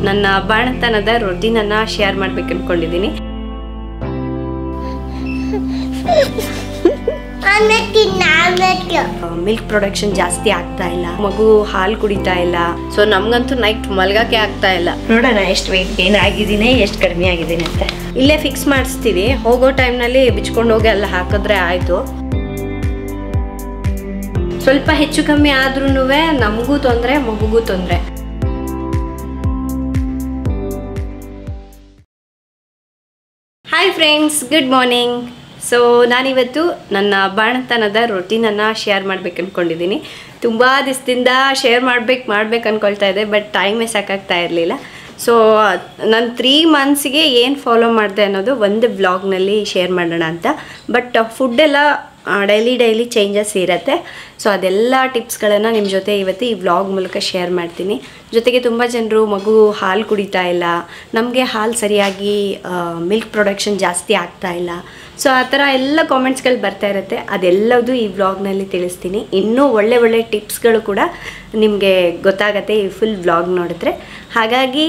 ನನ್ನ ಬಾಣತನದ ರೊಟೀನನ್ನು ಶೇರ್ ಮಾಡ್ಬೇಕು ಅನ್ಕೊಂಡಿದ್ದೀನಿ ಮಿಲ್ಕ್ ಪ್ರೊಡಕ್ಷನ್ ಜಾಸ್ತಿ ಆಗ್ತಾ ಇಲ್ಲ ಮಗು ಹಾಲು ಕುಡಿತಾ ಇಲ್ಲ ಸೊ ನಮ್ಗಂತೂ ನೈಟ್ ಮಲ್ಗಕ್ಕೆ ಆಗ್ತಾ ಇಲ್ಲ ನೋಡೋಣ ಎಷ್ಟು ವೆಯ್ಟ್ ಗೇನ್ ಆಗಿದ್ದೀನಿ ಎಷ್ಟು ಕಡಿಮೆ ಆಗಿದ್ದೀನಿ ಅಂತ ಇಲ್ಲೇ ಫಿಕ್ಸ್ ಮಾಡಿಸ್ತೀವಿ ಹೋಗೋ ಟೈಮ್ನಲ್ಲಿ ಬಿಚ್ಕೊಂಡು ಹೋಗಿ ಎಲ್ಲ ಹಾಕಿದ್ರೆ ಆಯಿತು ಸ್ವಲ್ಪ ಹೆಚ್ಚು ಕಮ್ಮಿ ಆದ್ರೂ ನಮಗೂ ತೊಂದರೆ ಮಗುಗೂ ತೊಂದರೆ hi friends good morning so ನಾನಿವತ್ತು ನನ್ನ ಬಾಣತನದ ರೊಟೀನನ್ನು ಶೇರ್ ಮಾಡ್ಬೇಕು ಅಂದ್ಕೊಂಡಿದ್ದೀನಿ ತುಂಬ ದಿವಸದಿಂದ ಶೇರ್ ಮಾಡ್ಬೇಕು ಮಾಡ್ಬೇಕು ಅಂದ್ಕೊಳ್ತಾ ಇದ್ದೆ ಬಟ್ ಟೈಮೇ ಸಾಕಾಗ್ತಾ ಇರಲಿಲ್ಲ ಸೊ ನಾನು ತ್ರೀ ಮಂತ್ಸ್ಗೆ ಏನು ಫಾಲೋ ಮಾಡಿದೆ ಅನ್ನೋದು ಒಂದು ವ್ಲಾಗ್ನಲ್ಲಿ ಶೇರ್ ಮಾಡೋಣ ಅಂತ ಬಟ್ ಫುಡ್ಡೆಲ್ಲ ಡೈಲಿ ಡೈಲಿ ಚೇಂಜಸ್ ಇರುತ್ತೆ ಸೊ ಅದೆಲ್ಲ ಟಿಪ್ಸ್ಗಳನ್ನು ನಿಮ್ಮ ಜೊತೆ ಇವತ್ತು ಈ ವ್ಲಾಗ್ ಮೂಲಕ ಶೇರ್ ಮಾಡ್ತೀನಿ ಜೊತೆಗೆ ತುಂಬ ಜನರು ಮಗು ಹಾಲು ಕುಡಿತಾ ಇಲ್ಲ ನಮಗೆ ಹಾಲು ಸರಿಯಾಗಿ ಮಿಲ್ಕ್ ಪ್ರೊಡಕ್ಷನ್ ಜಾಸ್ತಿ ಆಗ್ತಾ ಇಲ್ಲ ಸೊ ಆ ಥರ ಎಲ್ಲ ಕಾಮೆಂಟ್ಸ್ಗಳು ಬರ್ತಾ ಇರುತ್ತೆ ಅದೆಲ್ಲದು ಈ ವ್ಲಾಗ್ನಲ್ಲಿ ತಿಳಿಸ್ತೀನಿ ಇನ್ನೂ ಒಳ್ಳೆ ಒಳ್ಳೆ ಟಿಪ್ಸ್ಗಳು ಕೂಡ ನಿಮಗೆ ಗೊತ್ತಾಗತ್ತೆ ಈ ಫುಲ್ ವ್ಲಾಗ್ ನೋಡಿದ್ರೆ ಹಾಗಾಗಿ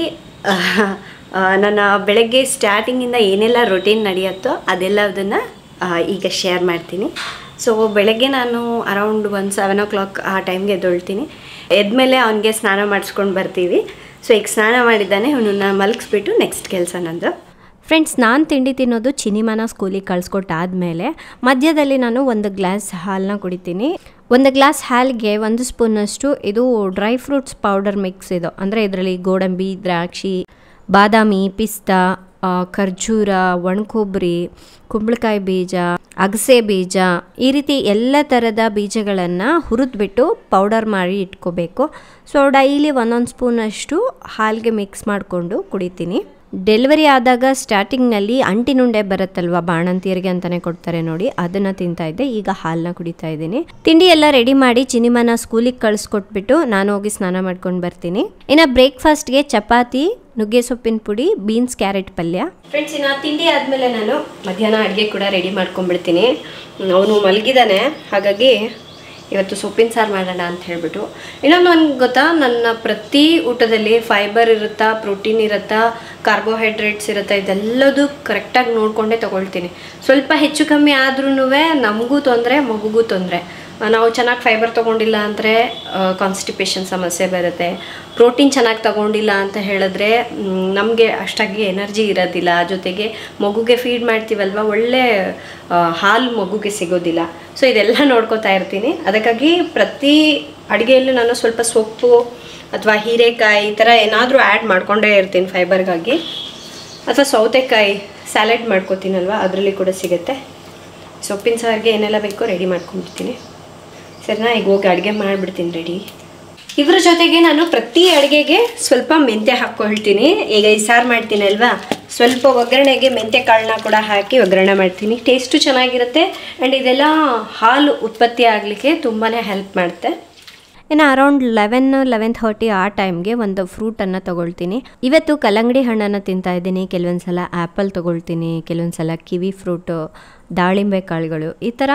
ಆ, ನನ್ನ ಬೆಳಗ್ಗೆ ಸ್ಟಾರ್ಟಿಂಗಿಂದ ಏನೆಲ್ಲ ರೊಟೀನ್ ನಡೆಯುತ್ತೋ ಅದೆಲ್ಲದನ್ನು ಈಗ ಶೇರ್ ಮಾಡ್ತೀನಿ ಸೊ ಬೆಳಗ್ಗೆ ನಾನು ಅರೌಂಡ್ ಒಂದು ಸೆವೆನ್ ಓ ಕ್ಲಾಕ್ ಆ ಟೈಮ್ಗೆ ಎದ್ದೊಳ್ತೀನಿ ಎದ್ಮೇಲೆ ಅವನಿಗೆ ಸ್ನಾನ ಮಾಡಿಸ್ಕೊಂಡು ಬರ್ತೀವಿ ಸೊ ಈಗ ಸ್ನಾನ ಮಾಡಿದ್ದಾನೆ ಅವನನ್ನ ಮಲಗಿಸ್ಬಿಟ್ಟು ನೆಕ್ಸ್ಟ್ ಕೆಲಸ ನಂದು ಫ್ರೆಂಡ್ಸ್ ನಾನು ತಿಂಡಿ ತಿನ್ನೋದು ಚಿನಿಮನ ಸ್ಕೂಲಿಗೆ ಕಳಿಸ್ಕೊಟ್ಟಾದಮೇಲೆ ಮಧ್ಯದಲ್ಲಿ ನಾನು ಒಂದು ಗ್ಲಾಸ್ ಹಾಲನ್ನ ಕುಡಿತೀನಿ ಒಂದು ಗ್ಲಾಸ್ ಹಾಲಿಗೆ ಒಂದು ಸ್ಪೂನಷ್ಟು ಇದು ಡ್ರೈ ಫ್ರೂಟ್ಸ್ ಪೌಡರ್ ಮಿಕ್ಸ್ ಇದು ಅಂದರೆ ಇದರಲ್ಲಿ ಗೋಡಂಬಿ ದ್ರಾಕ್ಷಿ ಬಾದಾಮಿ ಪಿಸ್ತಾ ಆ, ಖರ್ಜೂರ ಒಣಕೊಬ್ಬರಿ ಕುಂಬಳಕಾಯಿ ಬೀಜ ಅಗಸೆ ಬೀಜ ಈ ರೀತಿ ಎಲ್ಲ ಥರದ ಬೀಜಗಳನ್ನು ಹುರಿದ್ಬಿಟ್ಟು ಪೌಡರ್ ಮಾಡಿ ಇಟ್ಕೋಬೇಕು ಸೊ ಡೈಲಿ ಒಂದೊಂದು ಸ್ಪೂನಷ್ಟು ಹಾಲಿಗೆ ಮಿಕ್ಸ್ ಮಾಡಿಕೊಂಡು ಕುಡಿತೀನಿ ಡೆಲಿವರಿ ಆದಾಗ ಸ್ಟಾರ್ಟಿಂಗ್ನಲ್ಲಿ ಅಂಟಿನುಂಡೆ ಬರುತ್ತಲ್ವ ಬಾಣಂತಿಯರಿಗೆ ಅಂತಾನೆ ಕೊಡ್ತಾರೆ ನೋಡಿ ಅದನ್ನ ತಿಂತಾ ಇದ್ದೆ ಈಗ ಹಾಲನ್ನ ಕುಡಿತಾ ಇದ್ದೀನಿ ತಿಂಡಿ ಎಲ್ಲ ರೆಡಿ ಮಾಡಿ ಚಿನಿಮನ ಸ್ಕೂಲಿಗೆ ಕಳಿಸ್ಕೊಟ್ಬಿಟ್ಟು ನಾನು ಹೋಗಿ ಸ್ನಾನ ಮಾಡ್ಕೊಂಡು ಬರ್ತೀನಿ ಇನ್ನು ಬ್ರೇಕ್ಫಾಸ್ಟ್ಗೆ ಚಪಾತಿ ನುಗ್ಗೆ ಸೊಪ್ಪಿನ ಪುಡಿ ಬೀನ್ಸ್ ಕ್ಯಾರೆಟ್ ಪಲ್ಯ ಫ್ರೆಂಡ್ಸ್ ಇನ್ನು ತಿಂಡಿ ಆದಮೇಲೆ ನಾನು ಮಧ್ಯಾಹ್ನ ಅಡುಗೆ ಕೂಡ ರೆಡಿ ಮಾಡ್ಕೊಂಡ್ಬಿಡ್ತೀನಿ ಅವನು ಮಲಗಿದ್ದಾನೆ ಹಾಗಾಗಿ ಇವತ್ತು ಸೊಪ್ಪಿನ ಸಾರು ಮಾಡೋಣ ಅಂತ ಹೇಳ್ಬಿಟ್ಟು ಇನ್ನೊಂದು ನನಗೆ ಗೊತ್ತಾ ನನ್ನ ಪ್ರತಿ ಊಟದಲ್ಲಿ ಫೈಬರ್ ಇರುತ್ತಾ ಪ್ರೋಟೀನ್ ಇರುತ್ತಾ ಕಾರ್ಬೋಹೈಡ್ರೇಟ್ಸ್ ಇರುತ್ತಾ ಇದೆಲ್ಲದು ಕರೆಕ್ಟಾಗಿ ನೋಡಿಕೊಂಡೇ ತೊಗೊಳ್ತೀನಿ ಸ್ವಲ್ಪ ಹೆಚ್ಚು ಕಮ್ಮಿ ಆದ್ರೂ ನಮಗೂ ತೊಂದರೆ ಮಗುಗೂ ತೊಂದರೆ ನಾವು ಚೆನ್ನಾಗಿ ಫೈಬರ್ ತೊಗೊಂಡಿಲ್ಲ ಅಂದರೆ ಕಾನ್ಸ್ಟಿಪೇಷನ್ ಸಮಸ್ಯೆ ಬರುತ್ತೆ ಪ್ರೋಟೀನ್ ಚೆನ್ನಾಗಿ ತಗೊಂಡಿಲ್ಲ ಅಂತ ಹೇಳಿದ್ರೆ ನಮಗೆ ಅಷ್ಟಾಗಿ ಎನರ್ಜಿ ಇರೋದಿಲ್ಲ ಜೊತೆಗೆ ಮಗುಗೆ ಫೀಡ್ ಮಾಡ್ತೀವಲ್ವ ಒಳ್ಳೆ ಆ, ಹಾಲು ಮಗುಗೆ ಸಿಗೋದಿಲ್ಲ ಸೊ ಇದೆಲ್ಲ ನೋಡ್ಕೋತಾ ಇರ್ತೀನಿ ಅದಕ್ಕಾಗಿ ಪ್ರತಿ ಅಡುಗೆಯಲ್ಲೂ ನಾನು ಸ್ವಲ್ಪ ಸೊಪ್ಪು ಅಥವಾ ಹೀರೆಕಾಯಿ ಈ ಥರ ಏನಾದರೂ ಆ್ಯಡ್ ಮಾಡ್ಕೊಂಡೇ ಇರ್ತೀನಿ ಫೈಬರ್ಗಾಗಿ ಅಥವಾ ಸೌತೆಕಾಯಿ ಸ್ಯಾಲೆಡ್ ಮಾಡ್ಕೋತೀನಲ್ವ ಅದರಲ್ಲಿ ಕೂಡ ಸಿಗುತ್ತೆ ಸೊಪ್ಪಿನ ಸಾರಿಗೆ ಏನೆಲ್ಲ ಬೇಕೋ ರೆಡಿ ಮಾಡ್ಕೊಂಡ್ಬಿಡ್ತೀನಿ ಸರಿನಾ ಈಗ ಹೋಗಿ ಅಡುಗೆ ಮಾಡಿಬಿಡ್ತೀನಿ ರೆಡಿ ಇದ್ರ ಜೊತೆಗೆ ನಾನು ಪ್ರತಿ ಅಡುಗೆಗೆ ಸ್ವಲ್ಪ ಮೆಂತ್ಯ ಹಾಕ್ಕೊಳ್ತೀನಿ ಈಗ ಈ ಸಾರು ಮಾಡ್ತೀನಿ ಅಲ್ವಾ ಸ್ವಲ್ಪ ಒಗ್ಗರಣೆಗೆ ಮೆಂತ್ಯ ಕಾಳನ್ನ ಕೂಡ ಹಾಕಿ ಒಗ್ಗರಣೆ ಮಾಡ್ತೀನಿ ಟೇಸ್ಟು ಚೆನ್ನಾಗಿರುತ್ತೆ ಆ್ಯಂಡ್ ಇದೆಲ್ಲ ಹಾಲು ಉತ್ಪತ್ತಿ ಆಗಲಿಕ್ಕೆ ತುಂಬಾ ಹೆಲ್ಪ್ ಮಾಡುತ್ತೆ ಇನ್ನು ಅರೌಂಡ್ ಲೆವೆನ್ ಲೆವೆನ್ ಥರ್ಟಿ ಆ ಟೈಮ್ಗೆ ಒಂದು ಫ್ರೂಟನ್ನು ತಗೊಳ್ತೀನಿ ಇವತ್ತು ಕಲ್ಲಂಗಡಿ ಹಣ್ಣನ್ನು ತಿಂತಾ ಇದ್ದೀನಿ ಕೆಲವೊಂದು ಸಲ ಆ್ಯಪಲ್ ತಗೊಳ್ತೀನಿ ಕೆಲವೊಂದು ಸಲ ಕಿವಿ ಫ್ರೂಟು ದಾಳಿಂಬೆ ಕಾಳುಗಳು ಈ ಥರ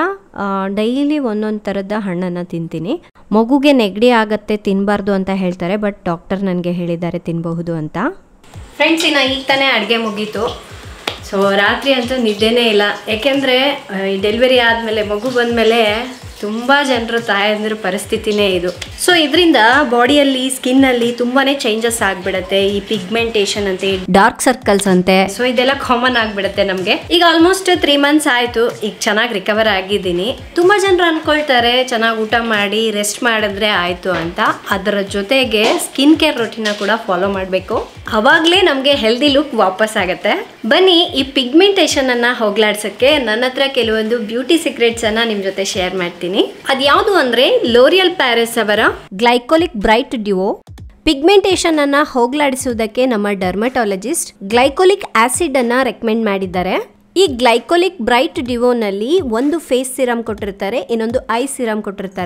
ಡೈಲಿ ಒಂದೊಂದು ಥರದ ಹಣ್ಣನ್ನು ತಿಂತೀನಿ ಮಗುಗೆ ನೆಗಡಿ ಆಗತ್ತೆ ತಿನ್ನಬಾರ್ದು ಅಂತ ಹೇಳ್ತಾರೆ ಬಟ್ ಡಾಕ್ಟರ್ ನನಗೆ ಹೇಳಿದ್ದಾರೆ ತಿನ್ನಬಹುದು ಅಂತ ಫ್ರೆಂಡ್ಸ್ ಇನ್ನು ಈಗ ತಾನೇ ಅಡುಗೆ ಮುಗೀತು ಸೊ ರಾತ್ರಿ ಅಂತೂ ನಿದ್ದೆನೇ ಇಲ್ಲ ಯಾಕೆಂದರೆ ಈ ಡೆಲಿವರಿ ಆದಮೇಲೆ ಮಗು ಬಂದಮೇಲೆ ತುಂಬ ಜನರು ತಾಯಂದಿರ ಪರಿಸ್ಥಿತಿನೇ ಇದು ಸೊ ಇದರಿಂದ ಬಾಡಿಯಲ್ಲಿ ಸ್ಕಿನ್ನಲ್ಲಿ ತುಂಬಾ ಚೇಂಜಸ್ ಆಗಿಬಿಡುತ್ತೆ ಈ ಪಿಗ್ಮೆಂಟೇಷನ್ ಅಂತ ಈ ಡಾರ್ಕ್ ಸರ್ಕಲ್ಸ್ ಅಂತೆ ಸೊ ಇದೆಲ್ಲ ಕಾಮನ್ ಆಗಿಬಿಡುತ್ತೆ ನಮಗೆ ಈಗ ಆಲ್ಮೋಸ್ಟ್ ತ್ರೀ ಮಂತ್ಸ್ ಆಯಿತು ಈಗ ಚೆನ್ನಾಗಿ ರಿಕವರ್ ಆಗಿದ್ದೀನಿ ತುಂಬ ಜನರು ಅನ್ಕೊಳ್ತಾರೆ ಚೆನ್ನಾಗಿ ಊಟ ಮಾಡಿ ರೆಸ್ಟ್ ಮಾಡಿದ್ರೆ ಆಯಿತು ಅಂತ ಅದರ ಜೊತೆಗೆ ಸ್ಕಿನ್ ಕೇರ್ ರೊಟೀನ ಕೂಡ ಫಾಲೋ ಮಾಡಬೇಕು ಅವಾಗಲೇ ನಮಗೆ ಹೆಲ್ದಿ ಲುಕ್ ವಾಪಸ್ ಆಗುತ್ತೆ ಬನ್ನಿ ಈ ಪಿಗ್ಮೆಂಟೇಷನ್ ಅನ್ನ ಹೋಗ್ಲಾಡ್ಸಕ್ಕೆ ನನ್ನ ಹತ್ರ ಕೆಲವೊಂದು ಬ್ಯೂಟಿ ಸೀಕ್ರೆಟ್ಸ್ ಅನ್ನ ನಿಮ್ ಜೊತೆ ಶೇರ್ ಮಾಡ್ತೀನಿ ಅದ್ಯಾವುದು ಅಂದ್ರೆ ಲೋರಿಯಲ್ ಪ್ಯಾರಿಸ್ ಅವರ ಗ್ಲೈಕೋಲಿಕ್ ಬ್ರೈಟ್ ಡ್ಯುವೋ ಪಿಗ್ಮೆಂಟೇಷನ್ ಅನ್ನ ಹೋಗ್ಲಾಡಿಸುವುದಕ್ಕೆ ನಮ್ಮ ಡರ್ಮಟಾಲಜಿಸ್ಟ್ ಗ್ಲೈಕೋಲಿಕ್ ಆಸಿಡ್ ಅನ್ನ ರೆಕಮೆಂಡ್ ಮಾಡಿದ್ದಾರೆ ಈ ಗ್ಲೈಕೋಲಿಕ್ ಬ್ರೈಟ್ ಡಿವೋನಲ್ಲಿ ಒಂದು ಫೇಸ್ ಸಿರಮ್ ಕೊಟ್ಟಿರ್ತಾರೆ ಇನ್ನೊಂದು ಐ ಸಿರಮ್ ಕೊಟ್ಟಿರ್ತಾರೆ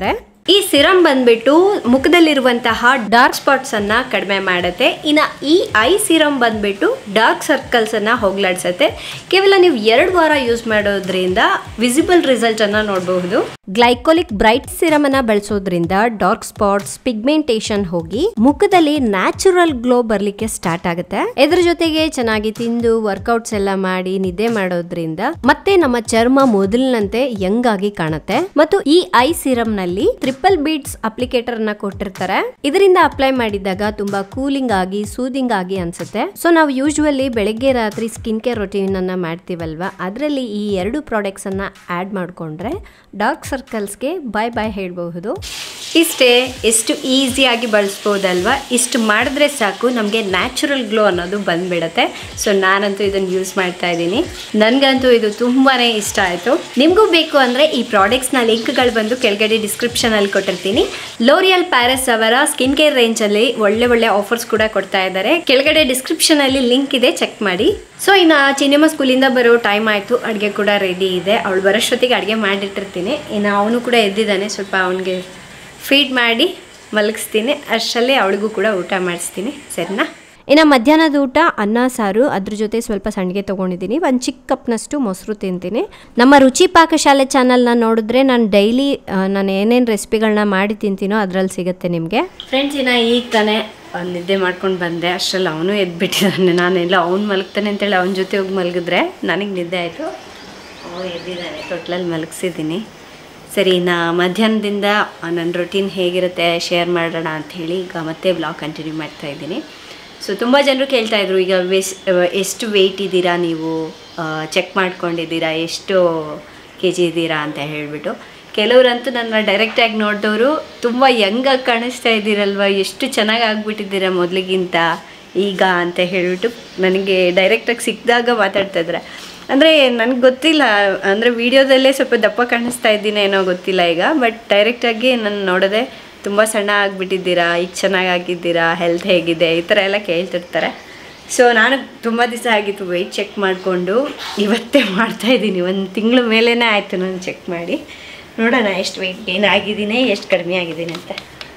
ಈ ಸಿರಮ್ ಬಂದ್ಬಿಟ್ಟು ಮುಖದಲ್ಲಿರುವಂತಹ ಡಾರ್ಕ್ ಸ್ಪಾಟ್ಸ್ ಅನ್ನ ಕಡಿಮೆ ಮಾಡುತ್ತೆ ಇನ್ನ ಈ ಐ ಸಿರಮ್ ಬಂದ್ಬಿಟ್ಟು ಡಾರ್ಕ್ ಸರ್ಕಲ್ಸ್ ಅನ್ನ ಹೋಗ್ಲಾಡ್ಸತ್ತೆ ಕೇವಲ ನೀವು ಎರಡು ವಾರ ಯೂಸ್ ಮಾಡೋದ್ರಿಂದ ವಿಸಿಬಲ್ ರಿಸಲ್ಟ್ ಅನ್ನ ನೋಡಬಹುದು ಗ್ಲೈಕೋಲಿಕ್ ಬ್ರೈಟ್ ಸಿರಮ್ ಅನ್ನ ಬಳಸೋದ್ರಿಂದ ಡಾರ್ಕ್ ಸ್ಪಾಟ್ಸ್ ಪಿಗ್ಮೆಂಟೇಶನ್ ಹೋಗಿ ಮುಖದಲ್ಲಿ ನ್ಯಾಚುರಲ್ ಗ್ಲೋ ಬರ್ಲಿಕ್ಕೆ ಸ್ಟಾರ್ಟ್ ಆಗುತ್ತೆ ಇದ್ರ ಜೊತೆಗೆ ಚೆನ್ನಾಗಿ ತಿಂದು ವರ್ಕೌಟ್ಸ್ ಎಲ್ಲ ಮಾಡಿ ನಿದ್ದೆ ಮಾಡೋದ್ರಿಂದ ಮತ್ತೆ ನಮ್ಮ ಚರ್ಮ ಮೊದಲಿನಂತೆ ಯಂಗ್ ಆಗಿ ಕಾಣುತ್ತೆ ಮತ್ತು ಈ ಐ ಸಿರಮ್ ನಲ್ಲಿ ಟ್ರಿಪಲ್ ಬೀಡ್ಸ್ ಅಪ್ಲಿಕೇಟರ್ ನ ಕೊಟ್ಟಿರ್ತಾರೆ ಇದರಿಂದ ಅಪ್ಲೈ ಮಾಡಿದಾಗ ತುಂಬಾ ಕೂಲಿಂಗ್ ಆಗಿ ಸೂದಿಂಗ್ ಆಗಿ ಅನ್ಸುತ್ತೆ ಸೊ ನಾವು ಯೂಶುವಲಿ ಬೆಳಗ್ಗೆ ರಾತ್ರಿ ಸ್ಕಿನ್ ಕೇರ್ ರೊಟೀನ್ ಅನ್ನ ಮಾಡ್ತೀವಲ್ವಾ ಅದರಲ್ಲಿ ಈ ಎರಡು ಪ್ರಾಡಕ್ಟ್ಸ್ ಅನ್ನ ಆಡ್ ಮಾಡ್ಕೊಂಡ್ರೆ ಡಾರ್ಕ್ ಸರ್ಕಲ್ಸ್ಗೆ ಬಾಯ್ ಬಾಯ್ ಹೇಳ್ಬಹುದು ಇಷ್ಟೇ ಎಷ್ಟು ಈಸಿಯಾಗಿ ಬಳಸ್ಬೋದಲ್ವಾ ಇಷ್ಟು ಮಾಡಿದ್ರೆ ಸಾಕು ನಮಗೆ ನ್ಯಾಚುರಲ್ ಗ್ಲೋ ಅನ್ನೋದು ಬಂದ್ಬಿಡುತ್ತೆ ಸೊ ನಾನಂತೂ ಇದನ್ನು ಯೂಸ್ ಮಾಡ್ತಾ ಇದ್ದೀನಿ ನನಗಂತೂ ಇದು ತುಂಬಾ ಇಷ್ಟ ಆಯಿತು ನಿಮಗೂ ಬೇಕು ಅಂದರೆ ಈ ಪ್ರಾಡಕ್ಟ್ಸ್ನ ಲಿಂಕ್ಗಳು ಬಂದು ಕೆಳಗಡೆ ಡಿಸ್ಕ್ರಿಪ್ಷನಲ್ಲಿ ಕೊಟ್ಟಿರ್ತೀನಿ ಲೋರಿಯಲ್ ಪ್ಯಾರಿಸ್ ಅವರ ಸ್ಕಿನ್ ಕೇರ್ ರೇಂಜಲ್ಲಿ ಒಳ್ಳೆ ಒಳ್ಳೆ ಆಫರ್ಸ್ ಕೂಡ ಕೊಡ್ತಾ ಇದ್ದಾರೆ ಕೆಳಗಡೆ ಡಿಸ್ಕ್ರಿಪ್ಷನಲ್ಲಿ ಲಿಂಕ್ ಇದೆ ಚೆಕ್ ಮಾಡಿ ಸೊ ಇನ್ನು ಚಿನ್ನಮ್ಮ ಸ್ಕೂಲಿಂದ ಬರೋ ಟೈಮ್ ಆಯಿತು ಅಡುಗೆ ಕೂಡ ರೆಡಿ ಇದೆ ಅವಳು ಬರೋಷ್ಟೊತ್ತಿಗೆ ಅಡುಗೆ ಮಾಡಿಟ್ಟಿರ್ತೀನಿ ಇನ್ನು ಅವನು ಕೂಡ ಎದ್ದಿದ್ದಾನೆ ಸ್ವಲ್ಪ ಅವನಿಗೆ ಫೀಡ್ ಮಾಡಿ ಮಲಗಿಸ್ತೀನಿ ಅಷ್ಟರಲ್ಲಿ ಅವಳಿಗೂ ಕೂಡ ಊಟ ಮಾಡಿಸ್ತೀನಿ ಸರಿನಾ ಇನ್ನು ಮಧ್ಯಾಹ್ನದ ಊಟ ಅನ್ನ ಸಾರು ಅದ್ರ ಜೊತೆ ಸ್ವಲ್ಪ ಸಂಡಿಗೆ ತೊಗೊಂಡಿದ್ದೀನಿ ಒಂದು ಚಿಕ್ಕ ಕಪ್ನಷ್ಟು ಮೊಸರು ತಿಂತೀನಿ ನಮ್ಮ ರುಚಿ ಪಾಕಶಾಲೆ ಚಾನಲ್ನ ನೋಡಿದ್ರೆ ನಾನು ಡೈಲಿ ನಾನು ಏನೇನು ರೆಸಿಪಿಗಳನ್ನ ಮಾಡಿ ತಿಂತೀನೋ ಅದರಲ್ಲಿ ಸಿಗುತ್ತೆ ನಿಮಗೆ ಫ್ರೆಂಡ್ಸ್ ಇನ್ನು ಈಗ ತಾನೇ ಅವ್ನ್ ನಿದ್ದೆ ಮಾಡ್ಕೊಂಡು ಬಂದೆ ಅಷ್ಟರಲ್ಲಿ ಅವನು ಎದ್ಬಿಟ್ಟಿದ್ದಾನೆ ನಾನೆಲ್ಲ ಅವ್ನು ಮಲಗ್ತಾನೆ ಅಂತೇಳಿ ಅವನ ಜೊತೆ ಹೋಗಿ ಮಲಗಿದ್ರೆ ನನಗೆ ನಿದ್ದೆ ಆಯಿತು ಅವನು ಎದ್ದಿದ್ದಾನೆ ತೊಟ್ಲಲ್ಲಿ ಮಲಗಿಸಿದ್ದೀನಿ ಸರಿ ನಾ ಮಧ್ಯಾಹ್ನದಿಂದ ನನ್ನ ರೊಟೀನ್ ಹೇಗಿರುತ್ತೆ ಶೇರ್ ಮಾಡೋಣ ಅಂಥೇಳಿ ಈಗ ಮತ್ತೆ ಬ್ಲಾಗ್ ಕಂಟಿನ್ಯೂ ಮಾಡ್ತಾ ಇದ್ದೀನಿ ಸೊ ತುಂಬ ಜನರು ಕೇಳ್ತಾ ಇದ್ರು ಈಗ ವೆಸ್ ಎಷ್ಟು ವೆಯ್ಟ್ ಇದ್ದೀರಾ ನೀವು ಚೆಕ್ ಮಾಡ್ಕೊಂಡಿದ್ದೀರಾ ಎಷ್ಟು ಕೆ ಜಿ ಇದ್ದೀರಾ ಅಂತ ಹೇಳಿಬಿಟ್ಟು ಕೆಲವರಂತೂ ನನ್ನ ಡೈರೆಕ್ಟಾಗಿ ನೋಡಿದವರು ತುಂಬ ಯಂಗಾಗಿ ಕಾಣಿಸ್ತಾ ಇದ್ದೀರಲ್ವ ಎಷ್ಟು ಚೆನ್ನಾಗಿ ಆಗ್ಬಿಟ್ಟಿದ್ದೀರಾ ಮೊದಲಿಗಿಂತ ಈಗ ಅಂತ ಹೇಳಿಬಿಟ್ಟು ನನಗೆ ಡೈರೆಕ್ಟಾಗಿ ಸಿಕ್ಕಿದಾಗ ಮಾತಾಡ್ತಾ ಇದ್ದಾರೆ ಅಂದರೆ ನನಗೆ ಗೊತ್ತಿಲ್ಲ ಅಂದರೆ ವೀಡಿಯೋದಲ್ಲೇ ಸ್ವಲ್ಪ ದಪ್ಪ ಕಾಣಿಸ್ತಾ ಇದ್ದೀನಿ ಏನೋ ಗೊತ್ತಿಲ್ಲ ಈಗ ಬಟ್ ಡೈರೆಕ್ಟಾಗಿ ನಾನು ನೋಡೋದೆ ತುಂಬ ಸಣ್ಣ ಆಗಿಬಿಟ್ಟಿದ್ದೀರಾ ಈಗ ಚೆನ್ನಾಗಿ ಆಗಿದ್ದೀರಾ ಹೆಲ್ತ್ ಹೇಗಿದೆ ಈ ಥರ ಎಲ್ಲ ಕೇಳ್ತಿರ್ತಾರೆ ಸೊ ನಾನು ತುಂಬ ದಿವಸ ಆಗಿತ್ತು ವೆಯ್ಟ್ ಚೆಕ್ ಮಾಡಿಕೊಂಡು ಇವತ್ತೇ ಮಾಡ್ತಾ ಇದ್ದೀನಿ ಒಂದು ತಿಂಗಳ ಮೇಲೇ ಆಯಿತು ನಾನು ಚೆಕ್ ಮಾಡಿ ನೋಡೋಣ ಎಷ್ಟು ವೆಯ್ಟ್ ಗೇನ್ ಆಗಿದ್ದೀನಿ ಎಷ್ಟು ಕಡಿಮೆ ಆಗಿದ್ದೀನಿ ಅಂತ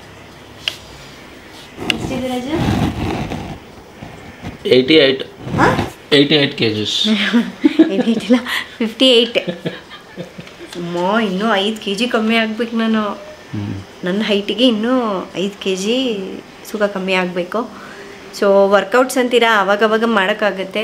ಎಷ್ಟಿದೆ Raju eighty eight eighty eight K Gs ಏನಿಲ್ಲ ಫಿಫ್ಟಿ ಏಯ್ಟ್ ಮೋ ಇನ್ನೂ ಐದು ಕೆ ಜಿ ಕಮ್ಮಿ ಆಗ್ಬೇಕು ನಾನು ನನ್ನ ಹೈಟಿಗೆ ಇನ್ನೂ ಐದು ಕೆ ಜಿ ಸುಖ ಕಮ್ಮಿ ಆಗಬೇಕು ಸೊ ವರ್ಕೌಟ್ಸ್ ಅಂತೀರಾ ಅವಾಗವಾಗ ಮಾಡೋಕ್ಕಾಗತ್ತೆ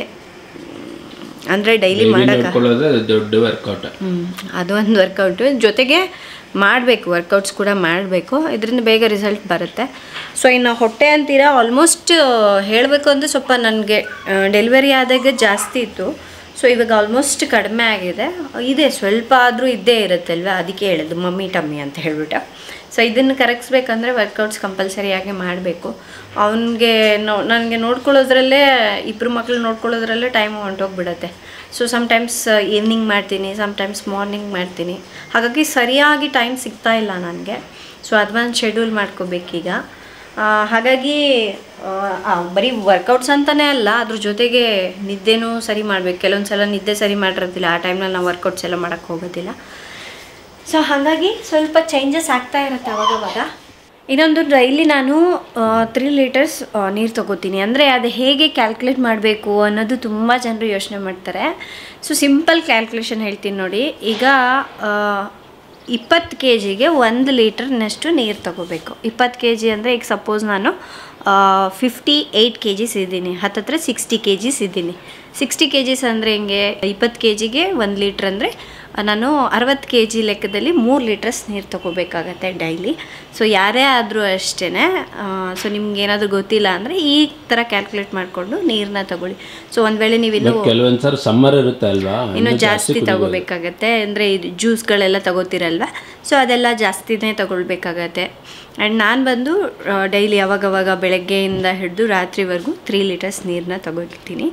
ಅಂದರೆ ಡೈಲಿ ಮಾಡೋಕ್ಕ ನೋಡ್ಕೊಳ್ಳೋದು ಅದು ದೊಡ್ಡ ವರ್ಕೌಟ್ ಹ್ಮ್. ಅದು ಒಂದು ವರ್ಕೌಟು ಜೊತೆಗೆ ಮಾಡಬೇಕು ವರ್ಕೌಟ್ಸ್ ಕೂಡ ಮಾಡಬೇಕು ಇದರಿಂದ ಬೇಗ ರಿಸಲ್ಟ್ ಬರುತ್ತೆ ಸೊ ಇನ್ನು ಹೊಟ್ಟೆ ಅಂತೀರಾ ಆಲ್ಮೋಸ್ಟ್ ಹೇಳಬೇಕು ಅಂದರೆ ಸ್ವಲ್ಪ ನನಗೆ ಡೆಲಿವರಿ ಆದಾಗ ಜಾಸ್ತಿ ಇತ್ತು ಸೊ ಇವಾಗ ಆಲ್ಮೋಸ್ಟ್ ಕಡಿಮೆ ಆಗಿದೆ ಇದೆ ಸ್ವಲ್ಪ ಆದರೂ ಇದ್ದೇ ಇರುತ್ತೆ ಅಲ್ವಾ ಅದಕ್ಕೆ ಹೇಳಿದ್ದು ಮಮ್ಮಿ ಟಮ್ಮಿ ಅಂತ ಹೇಳ್ಬಿಟ್ಟು ಸೊ ಇದನ್ನು ಕರಗಿಸ್ಬೇಕಂದ್ರೆ ವರ್ಕೌಟ್ಸ್ ಕಂಪಲ್ಸರಿಯಾಗಿ ಮಾಡಬೇಕು ಅವನಿಗೆ ನೋ ನನಗೆ ನೋಡ್ಕೊಳ್ಳೋದ್ರಲ್ಲೇ ಇಬ್ಬರು ಮಕ್ಳು ನೋಡ್ಕೊಳ್ಳೋದ್ರಲ್ಲೇ ಟೈಮ್ ಹೊಂಟೋಗ್ಬಿಡತ್ತೆ ಸೊ ಸಮ್ಟೈಮ್ಸ್ ಈವ್ನಿಂಗ್ ಮಾಡ್ತೀನಿ ಸಮ್ಟೈಮ್ಸ್ ಮಾರ್ನಿಂಗ್ ಮಾಡ್ತೀನಿ ಹಾಗಾಗಿ ಸರಿಯಾಗಿ ಟೈಮ್ ಸಿಗ್ತಾ ಇಲ್ಲ ನನಗೆ ಸೊ ಅಡ್ವಾನ್ಸ್ ಶೆಡ್ಯೂಲ್ ಮಾಡ್ಕೋಬೇಕೀಗ ಆ, ಹಾಗಾಗಿ ಆ, ಆ, ಬರೀ ವರ್ಕೌಟ್ಸ್ ಅಂತಲೇ ಅಲ್ಲ ಅದ್ರ ಜೊತೆಗೆ ನಿದ್ದೆನೂ ಸರಿ ಮಾಡಬೇಕು ಕೆಲವೊಂದು ಸಲ ನಿದ್ದೆ ಸರಿ ಮಾಡಿರೋದಿಲ್ಲ ಆ ಟೈಮ್ನಲ್ಲಿ ನಾವು ವರ್ಕೌಟ್ಸ್ ಎಲ್ಲ ಮಾಡೋಕ್ಕೆ ಹೋಗೋದಿಲ್ಲ ಸೊ ಹಾಗಾಗಿ ಸ್ವಲ್ಪ ಚೇಂಜಸ್ ಆಗ್ತಾ ಇರುತ್ತೆ ಅವಾಗವಾಗ ಇನ್ನೊಂದು ಡೈಲಿ ನಾನು ತ್ರೀ ಲೀಟರ್ಸ್ ನೀರು ತಗೋತೀನಿ ಅಂದರೆ ಅದು ಹೇಗೆ ಕ್ಯಾಲ್ಕುಲೇಟ್ ಮಾಡಬೇಕು ಅನ್ನೋದು ತುಂಬ ಜನರು ಯೋಚನೆ ಮಾಡ್ತಾರೆ ಸೊ ಸಿಂಪಲ್ ಕ್ಯಾಲ್ಕುಲೇಷನ್ ಹೇಳ್ತೀನಿ ನೋಡಿ ಈಗ ಇಪ್ಪತ್ತು ಕೆ ಜಿಗೆ ಒಂದು ಲೀಟರ್ನಷ್ಟು ನೀರು ತಗೋಬೇಕು ಇಪ್ಪತ್ತು ಕೆ ಜಿ ಅಂದರೆ ಈಗ ಸಪೋಸ್ ನಾನು ಫಿಫ್ಟಿ ಏಯ್ಟ್ ಕೆ ಜಿಸ್ ಇದ್ದೀನಿ ಹತ್ತತ್ರ ಸಿಕ್ಸ್ಟಿ ಕೆ ಜಿಸ್ ಇದ್ದೀನಿ ಸಿಕ್ಸ್ಟಿ ಕೆ ಜಿಸ್ ಅಂದರೆ ಹಿಂಗೆ ಇಪ್ಪತ್ತು ಕೆ ಜಿಗೆ ಒಂದು ಲೀಟ್ರ್ ಅಂದರೆ ನಾನು ಅರವತ್ತು ಕೆ ಜಿ ಲೆಕ್ಕದಲ್ಲಿ ಮೂರು ಲೀಟ್ರಸ್ ನೀರು ತೊಗೋಬೇಕಾಗತ್ತೆ ಡೈಲಿ ಸೊ ಯಾರೇ ಆದರೂ ಅಷ್ಟೇ ಸೊ ನಿಮ್ಗೆ ಏನಾದರೂ ಗೊತ್ತಿಲ್ಲ ಅಂದರೆ ಈ ಥರ ಕ್ಯಾಲ್ಕುಲೇಟ್ ಮಾಡಿಕೊಂಡು ನೀರನ್ನ ತಗೊಳ್ಳಿ ಸೊ ಒಂದು ವೇಳೆ ನೀವಿನ್ನೂ ಕೆಲವೊಂದ್ಸರಿ ಸಮ್ಮರ್ ಇರುತ್ತೆ ಅಲ್ವಾ ಇನ್ನು ಜಾಸ್ತಿ ತಗೋಬೇಕಾಗತ್ತೆ ಅಂದರೆ ಇದು ಜ್ಯೂಸ್ಗಳೆಲ್ಲ ತಗೋತೀರಲ್ವ ಸೊ ಅದೆಲ್ಲ ಜಾಸ್ತಿನೇ ತಗೊಳ್ಬೇಕಾಗತ್ತೆ ಆ್ಯಂಡ್ ನಾನು ಬಂದು ಡೈಲಿ ಯಾವಾಗವಾಗ ಬೆಳಗ್ಗೆಯಿಂದ ಹಿಡಿದು ರಾತ್ರಿವರೆಗೂ ತ್ರೀ ಲೀಟರ್ಸ್ ನೀರನ್ನ ತಗೊಳ್ತೀನಿ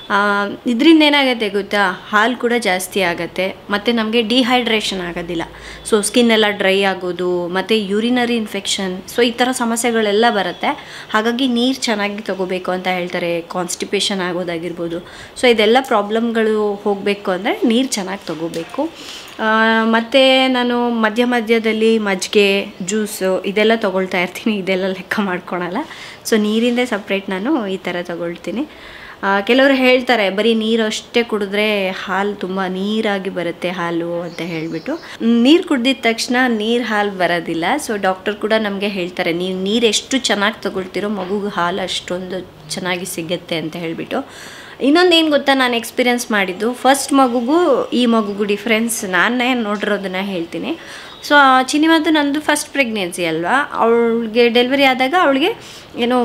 ಇದರಿಂದ ಏನಾಗುತ್ತೆ ಗೊತ್ತಾ ಹಾಲು ಕೂಡ ಜಾಸ್ತಿ ಆಗುತ್ತೆ ಮತ್ತು ನಮಗೆ ಡಿಹೈಡ್ರೇಷನ್ ಆಗೋದಿಲ್ಲ ಸೊ ಸ್ಕಿನ್ ಎಲ್ಲ ಡ್ರೈ ಆಗೋದು ಮತ್ತು ಯೂರಿನರಿ ಇನ್ಫೆಕ್ಷನ್ ಸೊ ಈ ಥರ ಸಮಸ್ಯೆಗಳೆಲ್ಲ ಬರುತ್ತೆ ಹಾಗಾಗಿ ನೀರು ಚೆನ್ನಾಗಿ ತಗೋಬೇಕು ಅಂತ ಹೇಳ್ತಾರೆ ಕಾನ್ಸ್ಟಿಪೇಷನ್ ಆಗೋದಾಗಿರ್ಬೋದು ಸೊ ಇದೆಲ್ಲ ಪ್ರಾಬ್ಲಮ್ಗಳು ಹೋಗಬೇಕು ಅಂದರೆ ನೀರು ಚೆನ್ನಾಗಿ ತಗೋಬೇಕು ಮತ್ತು ನಾನು ಮಧ್ಯ ಮಧ್ಯದಲ್ಲಿ ಮಜ್ಜಿಗೆ ಜ್ಯೂಸು ಇದೆಲ್ಲ ತೊಗೊಳ್ತಾ ಇರ್ತೀನಿ ಇದೆಲ್ಲ ಲೆಕ್ಕ ಮಾಡ್ಕೊಳಲ್ಲ ಸೊ ನೀರಿಂದೇ ಸಪ್ರೇಟ್ ನಾನು ಈ ಥರ ತಗೊಳ್ತೀನಿ ಆ, ಕೆಲವರು ಹೇಳ್ತಾರೆ ಬರೀ ನೀರು ಅಷ್ಟೇ ಕುಡಿದ್ರೆ ಹಾಲು ತುಂಬ ನೀರಾಗಿ ಬರುತ್ತೆ ಹಾಲು ಅಂತ ಹೇಳಿಬಿಟ್ಟು ನೀರು ಕುಡ್ದಿದ ತಕ್ಷಣ ನೀರು ಹಾಲು ಬರೋದಿಲ್ಲ ಸೊ ಡಾಕ್ಟರ್ ಕೂಡ ನಮಗೆ ಹೇಳ್ತಾರೆ ನೀವು ನೀರು ಎಷ್ಟು ಚೆನ್ನಾಗಿ ತಗೊಳ್ತೀರೋ ಮಗುಗೆ ಹಾಲು ಅಷ್ಟೊಂದು ಚೆನ್ನಾಗಿ ಸಿಗುತ್ತೆ ಅಂತ ಹೇಳಿಬಿಟ್ಟು ಇನ್ನೊಂದು ಏನು ಗೊತ್ತಾ ನಾನು ಎಕ್ಸ್ಪೀರಿಯನ್ಸ್ ಮಾಡಿದ್ದು ಫಸ್ಟ್ ಮಗುಗೂ ಈ ಮಗುಗೂ ಡಿಫ್ರೆನ್ಸ್ ನಾನೇ ನೋಡಿರೋದನ್ನ ಹೇಳ್ತೀನಿ ಸೊ ಚಿನಿಮದ್ದು ನಂದು ಫಸ್ಟ್ ಪ್ರೆಗ್ನೆನ್ಸಿ ಅಲ್ವಾ ಅವಳಿಗೆ ಡೆಲಿವರಿ ಆದಾಗ ಅವಳಿಗೆ ಏನೋ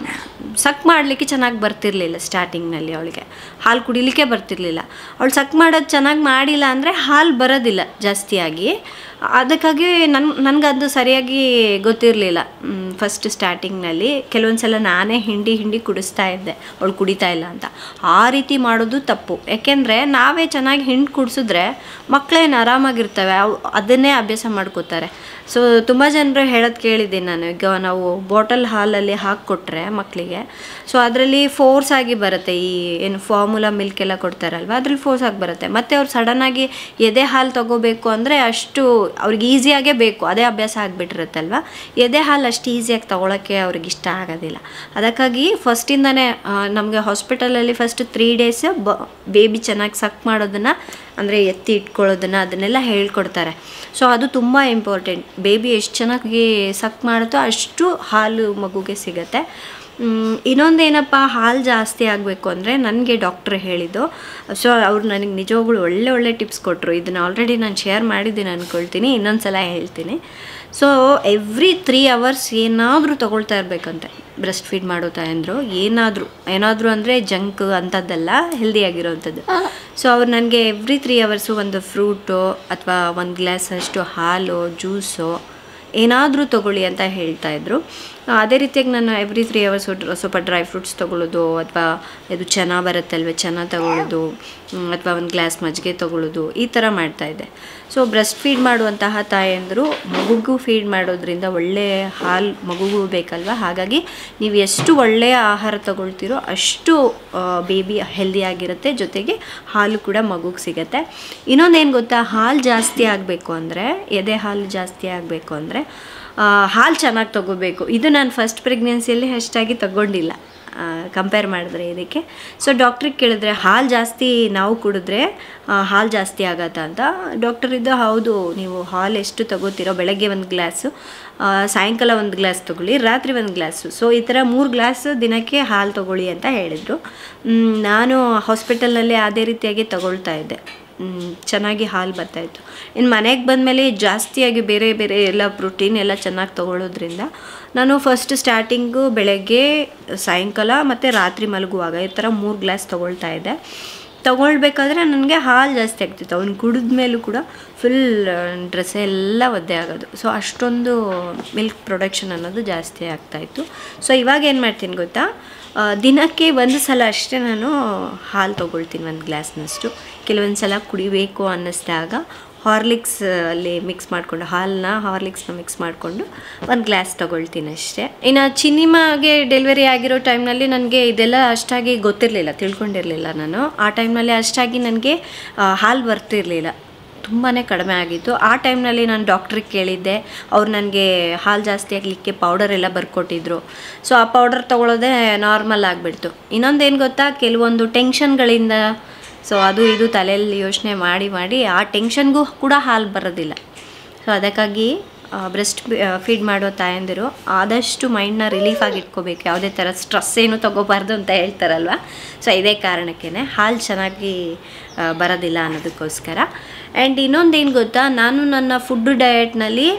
ಸಕ್ ಮಾಡಲಿಕ್ಕೆ ಚೆನ್ನಾಗಿ ಬರ್ತಿರ್ಲಿಲ್ಲ ಸ್ಟಾರ್ಟಿಂಗ್ನಲ್ಲಿ ಅವಳಿಗೆ ಹಾಲು ಕುಡಿಲಿಕ್ಕೆ ಬರ್ತಿರ್ಲಿಲ್ಲ ಅವಳು ಸಕ್ ಮಾಡೋದು ಚೆನ್ನಾಗಿ ಮಾಡಿಲ್ಲ ಅಂದರೆ ಹಾಲು ಬರೋದಿಲ್ಲ ಜಾಸ್ತಿಯಾಗಿ ಅದಕ್ಕಾಗಿ ನನ್ ನನಗೆ ಅದು ಸರಿಯಾಗಿ ಗೊತ್ತಿರಲಿಲ್ಲ ಫಸ್ಟ್ ಸ್ಟಾರ್ಟಿಂಗ್ನಲ್ಲಿ ಕೆಲವೊಂದು ಸಲ ನಾನೇ ಹಿಂಡಿ ಹಿಂಡಿ ಕುಡಿಸ್ತಾ ಇದ್ದೆ ಅವಳು ಕುಡಿತಾ ಇಲ್ಲ ಅಂತ ಆ ರೀತಿ ಮಾಡೋದು ತಪ್ಪು ಯಾಕೆಂದರೆ ನಾವೇ ಚೆನ್ನಾಗಿ ಹಿಂಡು ಕುಡಿಸಿದ್ರೆ ಮಕ್ಕಳೇನು ಆರಾಮಾಗಿರ್ತವೆ ಅವು ಅದನ್ನೇ ಅಭ್ಯಾಸ ಮಾಡ್ಕೋತಾರೆ ಸೊ ತುಂಬ ಜನರು ಹೇಳೋದು ಕೇಳಿದ್ದೀನಿ ನಾನು ಈಗ ನಾವು ಬಾಟಲ್ ಹಾಲಲ್ಲಿ ಹಾಕಿಕೊಟ್ರೆ ಮಕ್ಕಳಿಗೆ ಸೊ ಅದರಲ್ಲಿ ಫೋರ್ಸ್ ಆಗಿ ಬರುತ್ತೆ ಈ ಏನು ಫಾರ್ಮುಲಾ ಮಿಲ್ಕ್ ಎಲ್ಲ ಕೊಡ್ತಾರಲ್ವ ಅದ್ರಲ್ಲಿ ಫೋರ್ಸ್ ಆಗಿ ಬರುತ್ತೆ ಮತ್ತು ಅವ್ರು ಸಡನ್ನಾಗಿ ಎದೆ ಹಾಲು ತಗೋಬೇಕು ಅಂದರೆ ಅಷ್ಟು ಅವ್ರಿಗೆ ಈಸಿಯಾಗೇ ಬೇಕು ಅದೇ ಅಭ್ಯಾಸ ಆಗಿಬಿಟ್ಟಿರುತ್ತಲ್ವ ಎದೆ ಹಾಲು ಅಷ್ಟು ಈಸಿಯಾಗಿ ತಗೊಳ್ಳೋಕ್ಕೆ ಅವ್ರಿಗೆ ಇಷ್ಟ ಆಗೋದಿಲ್ಲ ಅದಕ್ಕಾಗಿ ಫಸ್ಟಿಂದನೇ ನಮಗೆ ಹಾಸ್ಪಿಟಲಲ್ಲಿ ಫಸ್ಟ್ ತ್ರೀ ಡೇಸ್ ಬ ಬೇಬಿ ಚೆನ್ನಾಗಿ ಸಕ್ ಮಾಡೋದನ್ನು ಅಂದರೆ ಎತ್ತಿ ಇಟ್ಕೊಳ್ಳೋದನ್ನು ಅದನ್ನೆಲ್ಲ ಹೇಳ್ಕೊಡ್ತಾರೆ ಸೊ ಅದು ತುಂಬ ಇಂಪಾರ್ಟೆಂಟ್ ಬೇಬಿ ಎಷ್ಟು ಚೆನ್ನಾಗಿ ಸಕ್ ಮಾಡುತ್ತೋ ಅಷ್ಟು ಹಾಲು ಮಗುಗೆ ಸಿಗುತ್ತೆ ಮ್, ಇನ್ನೊಂದೇನಪ್ಪ ಹಾಲು ಜಾಸ್ತಿ ಆಗಬೇಕು ಅಂದರೆ ನನಗೆ ಡಾಕ್ಟ್ರ್ ಹೇಳಿದ್ದು ಸೊ ಅವ್ರು ನನಗೆ ನಿಜವಾಗ್ಲೂ ಒಳ್ಳೆ ಒಳ್ಳೆ ಟಿಪ್ಸ್ ಕೊಟ್ಟರು ಇದನ್ನು ಆಲ್ರೆಡಿ ನಾನು ಶೇರ್ ಮಾಡಿದ್ದೀನಿ ಅಂದ್ಕೊಳ್ತೀನಿ ಇನ್ನೊಂದು ಸಲ ಹೇಳ್ತೀನಿ ಸೊ ಎವ್ರಿ ತ್ರೀ ಅವರ್ಸ್ ಏನಾದರೂ ತೊಗೊಳ್ತಾ ಇರಬೇಕಂತೆ ಬ್ರೆಸ್ಟ್ ಫೀಡ್ ಮಾಡೋ ತಾಯಂದರು ಏನಾದರೂ ಏನಾದರೂ ಅಂದರೆ ಜಂಕ್ ಅಂಥದ್ದೆಲ್ಲ ಹೆಲ್ದಿಯಾಗಿರೋವಂಥದ್ದು ಸೊ ಅವ್ರು ನನಗೆ ಎವ್ರಿ ತ್ರೀ ಅವರ್ಸು ಒಂದು ಫ್ರೂಟು ಅಥವಾ ಒಂದು ಗ್ಲಾಸ್ ಅಷ್ಟು ಹಾಲು ಜ್ಯೂಸು ಏನಾದರೂ ತೊಗೊಳ್ಳಿ ಅಂತ ಹೇಳ್ತಾ ಇದ್ರು ಆ, ಅದೇ ರೀತಿಯಾಗಿ ನಾನು ಎವ್ರಿ ತ್ರೀ ಅವರ್ಸ್ ಸ್ವಲ್ಪ ಡ್ರೈ ಫ್ರೂಟ್ಸ್ ತೊಗೊಳ್ಳೋದು ಅಥವಾ ಇದು ಚೆನ್ನ ಬರುತ್ತಲ್ವ ಚೆನ್ನ ತಗೊಳ್ಳೋದು ಅಥವಾ ಒಂದು ಗ್ಲಾಸ್ ಮಜ್ಜಿಗೆ ತೊಗೊಳ್ಳೋದು ಈ ಥರ ಮಾಡ್ತಾಯಿದ್ದೆ ಸೊ ಬ್ರೆಸ್ಟ್ ಫೀಡ್ ಮಾಡುವಂತಹ ತಾಯಂದರು ಮಗುಗೂ ಫೀಡ್ ಮಾಡೋದ್ರಿಂದ ಒಳ್ಳೆ ಹಾಲು ಮಗುಗೂ ಬೇಕಲ್ವ ಹಾಗಾಗಿ ನೀವು ಎಷ್ಟು ಒಳ್ಳೆಯ ಆಹಾರ ತಗೊಳ್ತೀರೋ ಅಷ್ಟು ಬೇಬಿ ಹೆಲ್ದಿಯಾಗಿರುತ್ತೆ ಜೊತೆಗೆ ಹಾಲು ಕೂಡ ಮಗುಗೆ ಸಿಗುತ್ತೆ ಇನ್ನೊಂದೇನು ಗೊತ್ತಾ ಹಾಲು ಜಾಸ್ತಿ ಆಗಬೇಕು ಅಂದರೆ ಎದೆ ಹಾಲು ಜಾಸ್ತಿ ಆಗಬೇಕು ಅಂದರೆ ಹಾಲು ಚೆನ್ನಾಗಿ ತಗೋಬೇಕು ಇದು ನಾನು ಫಸ್ಟ್ ಪ್ರೆಗ್ನೆನ್ಸಿಯಲ್ಲಿ ಅಷ್ಟಾಗಿ ತಗೊಂಡಿಲ್ಲ ಕಂಪೇರ್ ಮಾಡಿದ್ರೆ ಇದಕ್ಕೆ ಸೊ ಡಾಕ್ಟ್ರಿಗೆ ಕೇಳಿದ್ರೆ ಹಾಲು ಜಾಸ್ತಿ ನಾವು ಕುಡಿದ್ರೆ ಹಾಲು ಜಾಸ್ತಿ ಆಗತ್ತಾ ಅಂತ ಡಾಕ್ಟರ್ ಇದ್ದು ಹೌದು ನೀವು ಹಾಲು ಎಷ್ಟು ತಗೋತೀರೋ ಬೆಳಗ್ಗೆ ಒಂದು ಗ್ಲಾಸು ಆ, ಸಾಯಂಕಾಲ ಒಂದು ಗ್ಲಾಸ್ ತೊಗೊಳ್ಳಿ ರಾತ್ರಿ ಒಂದು ಗ್ಲಾಸು ಸೊ ಈ ಥರ ಮೂರು ಗ್ಲಾಸ್ ದಿನಕ್ಕೆ ಹಾಲು ತೊಗೊಳ್ಳಿ ಅಂತ ಹೇಳಿದರು ಮ್, ನಾನು ಹಾಸ್ಪಿಟಲಲ್ಲಿ ಅದೇ ರೀತಿಯಾಗಿ ತಗೊಳ್ತಾ ಇದ್ದೆ ಮ್, ಚೆನ್ನಾಗಿ ಹಾಲು ಬರ್ತಾಯಿತ್ತು ಇನ್ನು ಮನೆಗೆ ಬಂದಮೇಲೆ ಜಾಸ್ತಿಯಾಗಿ ಬೇರೆ ಬೇರೆ ಎಲ್ಲ ಪ್ರೋಟೀನ್ ಎಲ್ಲ ಚೆನ್ನಾಗಿ ತೊಗೊಳ್ಳೋದ್ರಿಂದ ನಾನು ಫಸ್ಟ್ ಸ್ಟಾರ್ಟಿಂಗು ಬೆಳಗ್ಗೆ ಸಾಯಂಕಾಲ ಮತ್ತು ರಾತ್ರಿ ಮಲಗುವಾಗ ಈ ಥರ ಮೂರು ಗ್ಲಾಸ್ ತೊಗೊಳ್ತಾ ಇದ್ದೆ ತೊಗೊಳ್ಬೇಕಾದ್ರೆ ನನಗೆ ಹಾಲು ಜಾಸ್ತಿ ಆಗ್ತಿತ್ತು ಅವ್ನು ಕುಡಿದ ಮೇಲೂ ಕೂಡ ಫುಲ್ ಡ್ರೆಸ್ ಎಲ್ಲ ಒದ್ದೆ ಆಗೋದು ಸೊ ಅಷ್ಟೊಂದು ಮಿಲ್ಕ್ ಪ್ರೊಡಕ್ಷನ್ ಅನ್ನೋದು ಜಾಸ್ತಿ ಆಗ್ತಾಯಿತ್ತು ಸೊ ಇವಾಗ ಏನು ಮಾಡ್ತೀನಿ ಗೊತ್ತಾ ಆ, ದಿನಕ್ಕೆ ಒಂದು ಸಲ ಅಷ್ಟೇ ನಾನು ಹಾಲು ತೊಗೊಳ್ತೀನಿ ಒಂದು ಗ್ಲಾಸ್ನಷ್ಟು ಕೆಲವೊಂದು ಸಲ ಕುಡಿಬೇಕು ಅನ್ನಿಸ್ದಾಗ ಹಾರ್ಲಿಕ್ಸ್ ಅಲ್ಲಿ ಮಿಕ್ಸ್ ಮಾಡಿಕೊಂಡು ಹಾಲನ್ನ ಹಾರ್ಲಿಕ್ಸ್ನ ಮಿಕ್ಸ್ ಮಾಡಿಕೊಂಡು ಒಂದು ಗ್ಲಾಸ್ ತೊಗೊಳ್ತೀನಿ ಅಷ್ಟೇ ಇನ್ನು ಚಿನಿಮಾಗೆ ಡೆಲಿವರಿ ಆಗಿರೋ ಟೈಮ್ನಲ್ಲಿ ನನಗೆ ಇದೆಲ್ಲ ಅಷ್ಟಾಗಿ ಗೊತ್ತಿರಲಿಲ್ಲ ತಿಳ್ಕೊಂಡಿರಲಿಲ್ಲ ನಾನು ಆ ಟೈಮ್ನಲ್ಲಿ ಅಷ್ಟಾಗಿ ನನಗೆ ಹಾಲು ಬರ್ತಿರಲಿಲ್ಲ ತುಂಬಾ ಕಡಿಮೆ ಆಗಿತ್ತು ಆ ಟೈಮ್ನಲ್ಲಿ ನಾನು ಡಾಕ್ಟ್ರಿಗೆ ಕೇಳಿದ್ದೆ ಅವ್ರು ನನಗೆ ಹಾಲು ಜಾಸ್ತಿ ಆಗಲಿಕ್ಕೆ ಪೌಡರ್ ಎಲ್ಲ ಬರ್ಕೊಟ್ಟಿದ್ರು ಸೊ ಆ ಪೌಡರ್ ತೊಗೊಳೋದೇ ನಾರ್ಮಲ್ ಆಗಿಬಿಡ್ತು ಇನ್ನೊಂದೇನು ಗೊತ್ತಾ ಕೆಲವೊಂದು ಟೆನ್ಷನ್ಗಳಿಂದ ಸೊ ಅದು ಇದು ತಲೆಯಲ್ಲಿ ಯೋಚನೆ ಮಾಡಿ ಮಾಡಿ ಆ ಟೆನ್ಷನ್ಗೂ ಕೂಡ ಹಾಲು ಬರೋದಿಲ್ಲ ಸೊ ಅದಕ್ಕಾಗಿ ಬ್ರೆಸ್ಟ್ ಫೀಡ್ ಮಾಡೋ ತಾಯಂದಿರು ಆದಷ್ಟು ಮೈಂಡ್ನ ರಿಲೀಫ್ ಆಗಿ ಇಟ್ಕೋಬೇಕು ಯಾವುದೇ ಥರ ಸ್ಟ್ರೆಸ್ ಏನು ತೊಗೋಬಾರ್ದು ಅಂತ ಹೇಳ್ತಾರಲ್ವ ಸೊ ಇದೇ ಕಾರಣಕ್ಕೇ ಹಾಲು ಚೆನ್ನಾಗಿ ಆ, ಬರೋದಿಲ್ಲ ಅನ್ನೋದಕ್ಕೋಸ್ಕರ ಆ್ಯಂಡ್ ಇನ್ನೊಂದೇನು ಗೊತ್ತಾ ನಾನು ನನ್ನ ಫುಡ್ ಡಯಟ್ನಲ್ಲಿ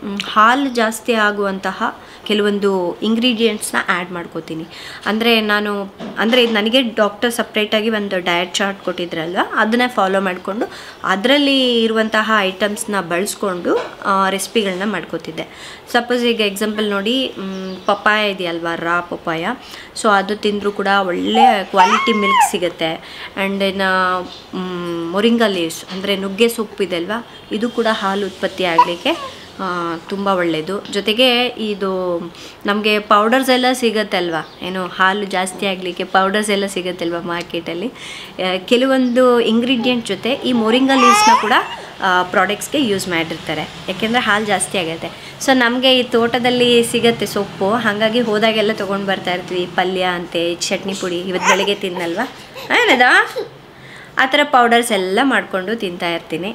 ಮ್, ಹಾಲು ಜಾಸ್ತಿ ಆಗುವಂತಹ ಕೆಲವೊಂದು ಇಂಗ್ರೀಡಿಯೆಂಟ್ಸ್ನ ಆ್ಯಡ್ ಮಾಡ್ಕೋತೀನಿ ಅಂದರೆ ನಾನು ಅಂದರೆ ನನಗೆ ಡಾಕ್ಟರ್ ಸಪ್ರೇಟಾಗಿ ಒಂದು ಡಯಟ್ ಚಾರ್ಟ್ ಕೊಟ್ಟಿದ್ರಲ್ವ ಅದನ್ನೇ ಫಾಲೋ ಮಾಡಿಕೊಂಡು ಅದರಲ್ಲಿ ಇರುವಂತಹ ಐಟಮ್ಸ್ನ ಬಳಸ್ಕೊಂಡು ರೆಸಿಪಿಗಳನ್ನ ಮಾಡ್ಕೋತಿದ್ದೆ ಸಪೋಸ್ ಈಗ ಎಕ್ಸಾಂಪಲ್ ನೋಡಿ ಮ್, ಪಪ್ಪಾಯ ಇದೆಯಲ್ವಾ ರಾ ಪಪ್ಪಾಯ ಸೊ ಅದು ತಿಂದರೂ ಕೂಡ ಒಳ್ಳೆ ಕ್ವಾಲಿಟಿ ಮಿಲ್ಕ್ ಸಿಗುತ್ತೆ ಆ್ಯಂಡ್ ಇನ್ನು ಮೊರಿಂಗಾ ಲೀವ್ಸ್ ಅಂದರೆ ನುಗ್ಗೆ ಸೊಪ್ಪು ಇದೆ ಅಲ್ವಾ ಇದು ಕೂಡ ಹಾಲು ಉತ್ಪತ್ತಿ ಆಗಲಿಕ್ಕೆ ತುಂಬ ಒಳ್ಳೆಯದು ಜೊತೆಗೆ ಇದು ನಮಗೆ ಪೌಡರ್ಸ್ ಎಲ್ಲ ಸಿಗುತ್ತೆ ಅಲ್ವಾ ಏನು ಹಾಲು ಜಾಸ್ತಿ ಆಗಲಿಕ್ಕೆ ಪೌಡರ್ಸ್ ಎಲ್ಲ ಸಿಗುತ್ತಲ್ವ ಮಾರ್ಕೆಟಲ್ಲಿ ಆ, ಕೆಲವೊಂದು ಇಂಗ್ರೀಡಿಯೆಂಟ್ ಜೊತೆ ಈ ಮೊರಿಂಗಾ ಲೀವ್ಸ್ನ ಕೂಡ ಪ್ರಾಡಕ್ಟ್ಸ್ಗೆ ಯೂಸ್ ಮಾಡಿರ್ತಾರೆ ಯಾಕೆಂದರೆ ಹಾಲು ಜಾಸ್ತಿ ಆಗುತ್ತೆ ಸೊ ನಮಗೆ ಈ ತೋಟದಲ್ಲಿ ಸಿಗತ್ತೆ ಸೊಪ್ಪು ಹಾಗಾಗಿ ಹೋದಾಗೆಲ್ಲ ತೊಗೊಂಡು ಬರ್ತಾ ಇರ್ತೀವಿ ಪಲ್ಯ ಅಂತೆ ಚಟ್ನಿ ಪುಡಿ ಇವತ್ತು ಬೆಳಗ್ಗೆ ತಿನ್ನಲ್ವಾ ಏನದ ಆ ಥರ ಪೌಡರ್ಸ್ ಎಲ್ಲ ಮಾಡಿಕೊಂಡು ತಿಂತಾ ಇರ್ತೀನಿ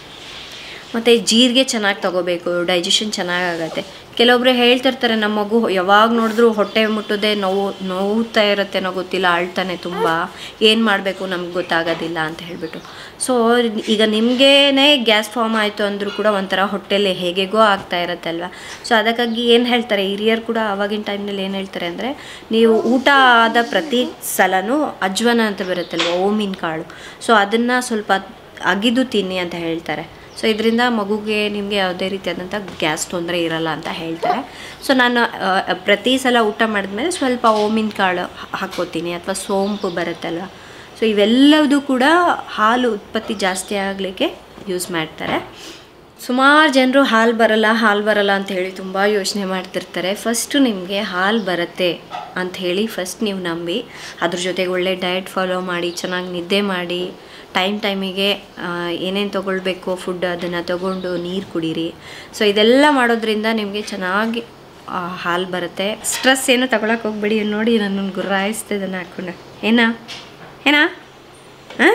ಮತ್ತು ಜೀರಿಗೆ ಚೆನ್ನಾಗಿ ತಗೋಬೇಕು ಡೈಜೆಷನ್ ಚೆನ್ನಾಗಾಗತ್ತೆ ಕೆಲವೊಬ್ರು ಹೇಳ್ತಿರ್ತಾರೆ ನಮ್ಮ ಮಗು ಯಾವಾಗ ನೋಡಿದ್ರು ಹೊಟ್ಟೆ ಮುಟ್ಟದೆ ನೋವು ನೋವುತ್ತಾ ಇರುತ್ತೆ ಗೊತ್ತಿಲ್ಲ ಅಳ್ತಾನೆ ತುಂಬ ಏನು ಮಾಡಬೇಕು ನಮ್ಗೆ ಗೊತ್ತಾಗೋದಿಲ್ಲ ಅಂತ ಹೇಳಿಬಿಟ್ಟು ಸೊ ಈಗ ನಿಮಗೇನೆ ಗ್ಯಾಸ್ ಫಾರ್ಮ್ ಆಯಿತು ಅಂದರೂ ಕೂಡ ಒಂಥರ ಹೊಟ್ಟೆಲಿ ಹೇಗೆಗೋ ಆಗ್ತಾ ಇರತ್ತಲ್ವ ಸೊ ಅದಕ್ಕಾಗಿ ಏನು ಹೇಳ್ತಾರೆ ಹಿರಿಯರು ಕೂಡ ಆವಾಗಿನ ಟೈಮ್ನಲ್ಲಿ ಏನು ಹೇಳ್ತಾರೆ ಅಂದರೆ ನೀವು ಊಟ ಆದ ಪ್ರತಿ ಸಲನೂ ಅಜ್ವನ ಅಂತ ಬರುತ್ತಲ್ವ ಓಮಿನ ಕಾಳು ಸೊ ಅದನ್ನು ಸ್ವಲ್ಪ ಅಗಿದು ತಿನ್ನಿ ಅಂತ ಹೇಳ್ತಾರೆ ಸೊ ಇದರಿಂದ ಮಗುಗೆ ನಿಮಗೆ ಯಾವುದೇ ರೀತಿಯಾದಂಥ ಗ್ಯಾಸ್ ತೊಂದರೆ ಇರಲ್ಲ ಅಂತ ಹೇಳ್ತಾರೆ ಸೊ ನಾನು ಆ, ಪ್ರತಿ ಸಲ ಊಟ ಮಾಡಿದ್ಮೇಲೆ ಸ್ವಲ್ಪ ಓಮಿನ ಕಾಳು ಹಾ- ಹಾಕ್ಕೋತೀನಿ ಅಥವಾ ಸೋಂಪು ಬರುತ್ತಲ್ವ ಸೊ ಇವೆಲ್ಲವೂ ಕೂಡ ಹಾಲು ಉತ್ಪತ್ತಿ ಜಾಸ್ತಿ ಆಗಲಿಕ್ಕೆ ಯೂಸ್ ಮಾಡ್ತಾರೆ ಸುಮಾರು ಜನರು ಹಾಲು ಬರಲ್ಲ ಹಾಲು ಬರಲ್ಲ ಅಂತ ಹೇಳಿ ತುಂಬ ಯೋಚನೆ ಮಾಡ್ತಿರ್ತಾರೆ ಫಸ್ಟು ನಿಮಗೆ ಹಾಲು ಬರುತ್ತೆ ಅಂತ ಹೇಳಿ ಫಸ್ಟ್ ನೀವು ನಂಬಿ ಅದ್ರ ಜೊತೆಗೆ ಒಳ್ಳೆ ಡಯಟ್ ಫಾಲೋ ಮಾಡಿ ಚೆನ್ನಾಗಿ ನಿದ್ದೆ ಮಾಡಿ ಟೈಮ್ ಟೈಮಿಗೆ ಏನೇನು ತೊಗೊಳ್ಬೇಕು ಫುಡ್ ಅದನ್ನು ತಗೊಂಡು ನೀರು ಕುಡೀರಿ ಸೊ ಇದೆಲ್ಲ ಮಾಡೋದ್ರಿಂದ ನಿಮಗೆ ಚೆನ್ನಾಗಿ ಆ, ಹಾಲು ಬರುತ್ತೆ ಸ್ಟ್ರೆಸ್ ಏನು ತಗೊಳಕ್ಕೆ ಹೋಗ್ಬೇಡಿ ಇವ್ನ್ ನೋಡಿ ನನ್ನನ್ನು ಗುರ್ರಾಯಿಸ್ತಿದ್ದಾನೆ ಹಾಕ್ಕೊಂಡು ಏನಾ ಏನಾ ಹಾಂ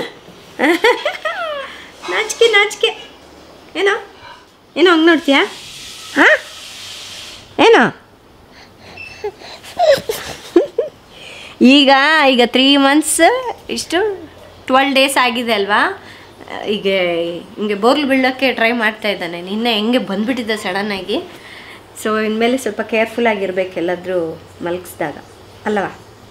ನಾಚಿಕೆ ನಾಚಿಕೆ ಏನೋ ಏನೋ ಹಂಗೆ ನೋಡ್ತೀಯಾ ಹಾಂ ಏನೋ ಈಗ ಈಗ ತ್ರೀ ಮಂತ್ಸ್ ಇಷ್ಟು ಟ್ವೆಲ್ ಡೇಸ್ ಆಗಿದೆ ಅಲ್ವಾ ಈಗ ಹಿಂಗೆ ಬೋರ್ಲ್ ಬೀಳೋಕ್ಕೆ ಟ್ರೈ ಮಾಡ್ತಾ ಇದ್ದಾನೆ ನಿನ್ನೆ ಹೆಂಗೆ ಬಂದ್ಬಿಟ್ಟಿದ್ದೆ ಸಡನ್ನಾಗಿ ಸೊ ಇನ್ಮೇಲೆ ಸ್ವಲ್ಪ ಕೇರ್ಫುಲ್ ಆಗಿರ್ಬೇಕು ಎಲ್ಲಾದರೂ ಮಲಗಿಸ್ದಾಗ ಅಲ್ಲವಾ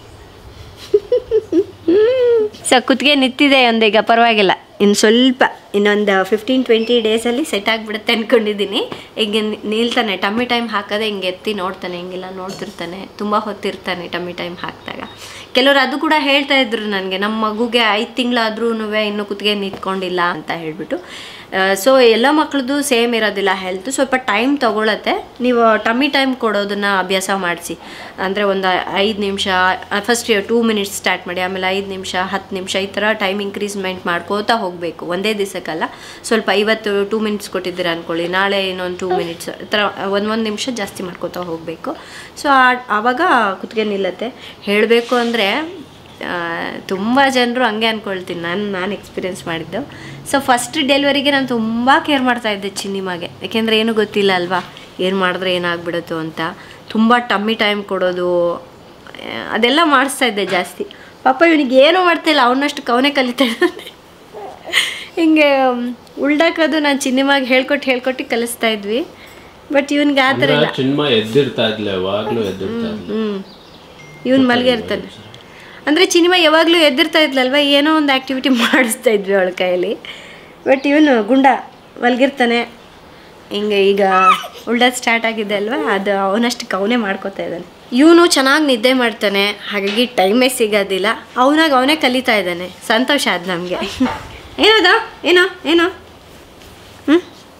ಸೊ ಕುತ್ತಿಗೆ ನಿಂತಿದೆ ಒಂದೀಗ ಪರವಾಗಿಲ್ಲ ಇನ್ನು ಸ್ವಲ್ಪ ಇನ್ನೊಂದು ಫಿಫ್ಟೀನ್ ಟ್ವೆಂಟಿ ಡೇಸಲ್ಲಿ ಸೆಟ್ ಆಗಿಬಿಡುತ್ತೆ ಅಂದ್ಕೊಂಡಿದ್ದೀನಿ ಈಗ ನಿ- ನಿಲ್ತಾನೆ ಟಮ್ಮಿ ಟೈಮ್ ಹಾಕೋದೆ ಹಿಂಗೆ ಎತ್ತಿ ನೋಡ್ತಾನೆ ಹಿಂಗೆಲ್ಲ ನೋಡ್ತಿರ್ತಾನೆ ತುಂಬ ಹೊತ್ತಿರ್ತಾನೆ ಟಮ್ಮಿ ಟೈಮ್ ಹಾಕಿದಾಗ ಕೆಲವರು ಅದು ಕೂಡ ಹೇಳ್ತಾ ಇದ್ರು ನನಗೆ ನಮ್ಮ ಮಗುಗೆ ಐದು ತಿಂಗಳಾದ್ರೂ ಇನ್ನೂ ಕುತ್ತಿಗೆ ನಿಂತ್ಕೊಂಡಿಲ್ಲ ಅಂತ ಹೇಳ್ಬಿಟ್ಟು ಸೊ ಎಲ್ಲ ಮಕ್ಳದ್ದು ಸೇಮ್ ಇರೋದಿಲ್ಲ ಹೆಲ್ತ್ ಸ್ವಲ್ಪ ಟೈಮ್ ತೊಗೊಳತ್ತೆ ನೀವು ಟಮ್ಮಿ ಟೈಮ್ ಕೊಡೋದನ್ನ ಅಭ್ಯಾಸ ಮಾಡಿಸಿ ಅಂದರೆ ಒಂದು ಐದು ನಿಮಿಷ ಫಸ್ಟ್ ಟೂ ಮಿನಿಟ್ಸ್ ಸ್ಟಾರ್ಟ್ ಮಾಡಿ ಆಮೇಲೆ ಐದು ನಿಮಿಷ ಹತ್ತು ನಿಮಿಷ ಈ ಥರ ಟೈಮ್ ಇಂಕ್ರೀಸ್ಮೆಂಟ್ ಮಾಡ್ಕೋತಾ ಹೋಗಬೇಕು ಒಂದೇ ದಿವಸಕ್ಕಲ್ಲ ಸ್ವಲ್ಪ ಇವತ್ತು ಟೂ ಮಿನಿಟ್ಸ್ ಕೊಟ್ಟಿದ್ದೀರ ಅಂದ್ಕೊಳ್ಳಿ ನಾಳೆ ಇನ್ನೊಂದು ಟೂ ಮಿನಿಟ್ಸ್ ಈ ಥರ ಒಂದೊಂದು ನಿಮಿಷ ಜಾಸ್ತಿ ಮಾಡ್ಕೋತಾ ಹೋಗಬೇಕು ಸೊ ಆವಾಗ ಕುತ್ತಿಗೆ ನಿಲ್ಲತ್ತೆ ಹೇಳಬೇಕು ಅಂದರೆ ತುಂಬ ಜನರು ಹಂಗೆ ಅಂದ್ಕೊಳ್ತೀನಿ ನಾನು ನಾನು ಎಕ್ಸ್ಪೀರಿಯೆನ್ಸ್ ಮಾಡಿದ್ದು ಸೊ ಫಸ್ಟ್ ಡೆಲಿವರಿಗೆ ನಾನು ತುಂಬ ಕೇರ್ ಮಾಡ್ತಾ ಇದ್ದೆ ಚಿನ್ನಿಮಾಗೆ ಯಾಕೆಂದರೆ ಏನೂ ಗೊತ್ತಿಲ್ಲ ಅಲ್ವಾ ಏನು ಮಾಡಿದ್ರೆ ಏನಾಗ್ಬಿಡುತ್ತೋ ಅಂತ ತುಂಬ ಟಮ್ಮಿ ಟೈಮ್ ಕೊಡೋದು ಆ, ಅದೆಲ್ಲ ಮಾಡಿಸ್ತಾ ಇದ್ದೆ ಜಾಸ್ತಿ ಪಾಪ ಇವನಿಗೆ ಏನೂ ಮಾಡ್ತಾಯಿಲ್ಲ ಅವನಷ್ಟು ಕವನೆ ಕಲಿತಾ ಇದ್ದಾನೆ ಹಿಂಗೆ ಉಲ್ಡಾಕೋದು ನಾನು ಚಿನ್ನಿಮಾಗೆ ಹೇಳ್ಕೊಟ್ಟು ಹೇಳ್ಕೊಟ್ಟು ಕಲಿಸ್ತಾ ಇದ್ವಿ ಬಟ್ ಇವನಿಗೆ ಆ ಥರ ಇಲ್ಲ ಚಿನ್ಮ ಎದ್ದಿರ್ತಾ ಇದ್ಲ ಯಾವಾಗ್ಲೂ ಎದ್ದಿರ್ತಾ ಇದ್ಲ ಹ್ಞೂ ಇವನು ಮಲಗಿರ್ತಾನೆ ಅಂದರೆ ಚಿನಿಮಾ ಯಾವಾಗಲೂ ಎದ್ದಿರ್ತಾ ಇದ್ಲಲ್ವ ಏನೋ ಒಂದು ಆ್ಯಕ್ಟಿವಿಟಿ ಮಾಡಿಸ್ತಾ ಇದ್ವಿ ಅವಳ ಕೈಯಲ್ಲಿ ಬಟ್ ಇವನು ಗುಂಡ ಮಲಗಿರ್ತಾನೆ ಹಿಂಗೆ ಈಗ ಉಲ್ಡಾದ್ ಸ್ಟಾರ್ಟ್ ಆಗಿದೆ ಅಲ್ವಾ ಅದು ಅವನಷ್ಟು ಅವನೇ ಮಾಡ್ಕೋತಾ ಇದ್ದಾನೆ ಇವನು ಚೆನ್ನಾಗಿ ನಿದ್ದೆ ಮಾಡ್ತಾನೆ ಹಾಗಾಗಿ ಟೈಮೇ ಸಿಗೋದಿಲ್ಲ ಅವನಾಗ ಅವನೇ ಕಲಿತಾ ಇದ್ದಾನೆ ಸಂತೋಷ ಅದು ನಮಗೆ ಏನದ ಏನೋ ಏನೋ ಹ್ಞೂ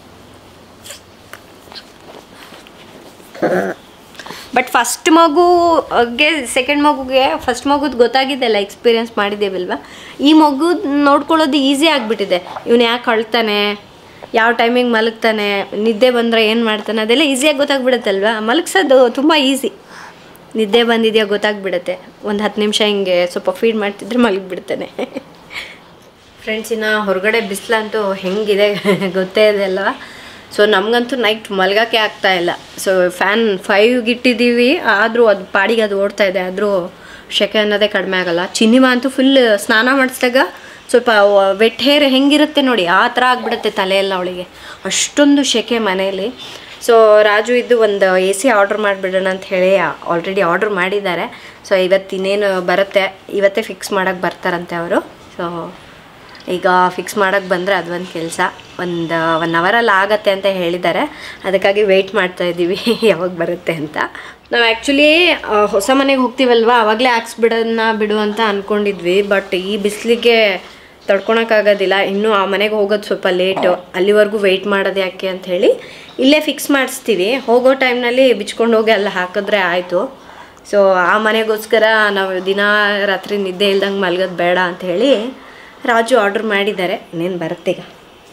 ಬಟ್ ಫಸ್ಟ್ ಮಗುಗೆ ಸೆಕೆಂಡ್ ಮಗುಗೆ ಫಸ್ಟ್ ಮಗುದು ಗೊತ್ತಾಗಿದ್ದೆಲ್ಲ ಎಕ್ಸ್ಪೀರಿಯನ್ಸ್ ಮಾಡಿದ್ದೇವಲ್ವ ಈ ಮಗು ನೋಡ್ಕೊಳ್ಳೋದು ಈಸಿ ಆಗಿಬಿಟ್ಟಿದೆ ಇವನು ಯಾಕೆ ಅಳ್ತಾನೆ ಯಾವ ಟೈಮಿಗೆ ಮಲಗ್ತಾನೆ ನಿದ್ದೆ ಬಂದರೆ ಏನು ಮಾಡ್ತಾನೆ ಅದೆಲ್ಲ ಈಸಿಯಾಗಿ ಗೊತ್ತಾಗ್ಬಿಡುತ್ತಲ್ವ ಮಲಗ್ಸೋದು ತುಂಬ ಈಸಿ ನಿದ್ದೆ ಬಂದಿದೆಯಾ ಗೊತ್ತಾಗ್ಬಿಡುತ್ತೆ ಒಂದು ಹತ್ತು ನಿಮಿಷ ಹಿಂಗೆ ಸ್ವಲ್ಪ ಫೀಡ್ ಮಾಡ್ತಿದ್ರೆ ಮಲಗಿಬಿಡ್ತಾನೆ ಫ್ರೆಂಡ್ಸಿನ ಹೊರಗಡೆ ಬಿಸಿಲಂತೂ ಹೆಂಗಿದೆ ಗೊತ್ತೇ ಇದೆ ಅಲ್ವಾ ಸೊ ನಮಗಂತೂ ನೈಟ್ ಮಲ್ಗೋಕ್ಕೆ ಆಗ್ತಾ ಇಲ್ಲ ಸೊ ಫ್ಯಾನ್ ಫೈವ್ಗೆ ಇಟ್ಟಿದ್ದೀವಿ ಆದರೂ ಅದು ಪಾಡಿಗೆ ಅದು ಓಡ್ತಾ ಇದೆ ಆದರೂ ಶೆಕೆ ಅನ್ನೋದೇ ಕಡಿಮೆ ಆಗಲ್ಲ ಚಿನ್ನಿಮಾ ಅಂತೂ ಫುಲ್ ಸ್ನಾನ ಮಾಡಿಸಿದಾಗ ಸ್ವಲ್ಪ ವೆಟ್ ಹೇರ್ ಹೆಂಗಿರುತ್ತೆ ನೋಡಿ ಆ ಥರ ಆಗಿಬಿಡುತ್ತೆ ತಲೆಯೆಲ್ಲ ಅವಳಿಗೆ ಅಷ್ಟೊಂದು ಶೆಕೆ ಮನೆಯಲ್ಲಿ ಸೊ ರಾಜು ಇದ್ದು ಒಂದು ಎ ಸಿ ಆರ್ಡ್ರ್ ಮಾಡಿಬಿಡೋಣ ಅಂತ ಹೇಳಿ ಆಲ್ರೆಡಿ ಆರ್ಡ್ರ್ ಮಾಡಿದ್ದಾರೆ ಸೊ ಇವತ್ತು ಇನ್ನೇನು ಬರುತ್ತೆ ಇವತ್ತೇ ಫಿಕ್ಸ್ ಮಾಡೋಕ್ಕೆ ಬರ್ತಾರಂತೆ ಅವರು ಸೊ ಈಗ ಫಿಕ್ಸ್ ಮಾಡೋಕ್ಕೆ ಬಂದರೆ ಅದೊಂದು ಕೆಲಸ ಒಂದು ಒನ್ ಅವರಲ್ಲಿ ಆಗತ್ತೆ ಅಂತ ಹೇಳಿದ್ದಾರೆ ಅದಕ್ಕಾಗಿ ವೆಯ್ಟ್ ಮಾಡ್ತಾ ಇದ್ದೀವಿ ಯಾವಾಗ ಬರುತ್ತೆ ಅಂತ ನಾವು ಆ್ಯಕ್ಚುಲಿ ಹೊಸ ಮನೆಗೆ ಹೋಗ್ತೀವಲ್ವ ಆವಾಗಲೇ ಹಾಕ್ಸ್ಬಿಡೋಣ ಬಿಡು ಅಂತ ಅಂದ್ಕೊಂಡಿದ್ವಿ ಬಟ್ ಈ ಬಿಸಿಲಿಗೆ ತಡ್ಕೊಳಕ್ಕಾಗೋದಿಲ್ಲ ಇನ್ನೂ ಆ ಮನೆಗೆ ಹೋಗೋದು ಸ್ವಲ್ಪ ಲೇಟು ಅಲ್ಲಿವರೆಗೂ ವೆಯ್ಟ್ ಮಾಡೋದು ಯಾಕೆ ಅಂತ ಹೇಳಿ ಇಲ್ಲೇ ಫಿಕ್ಸ್ ಮಾಡಿಸ್ತೀವಿ ಹೋಗೋ ಟೈಮ್ನಲ್ಲಿ ಬಿಚ್ಕೊಂಡು ಹೋಗಿ ಅಲ್ಲಿ ಹಾಕಿದ್ರೆ ಆಯಿತು ಸೊ ಆ ಮನೆಗೋಸ್ಕರ ನಾವು ದಿನ ರಾತ್ರಿ ನಿದ್ದೆ ಇಲ್ದಂಗೆ ಮಲ್ಗೋದು ಬೇಡ ಅಂತ ಹೇಳಿ ರಾಜು ಆರ್ಡ್ರ್ ಮಾಡಿದ್ದಾರೆ ಇನ್ನೇನು ಬರುತ್ತೆ ಈಗ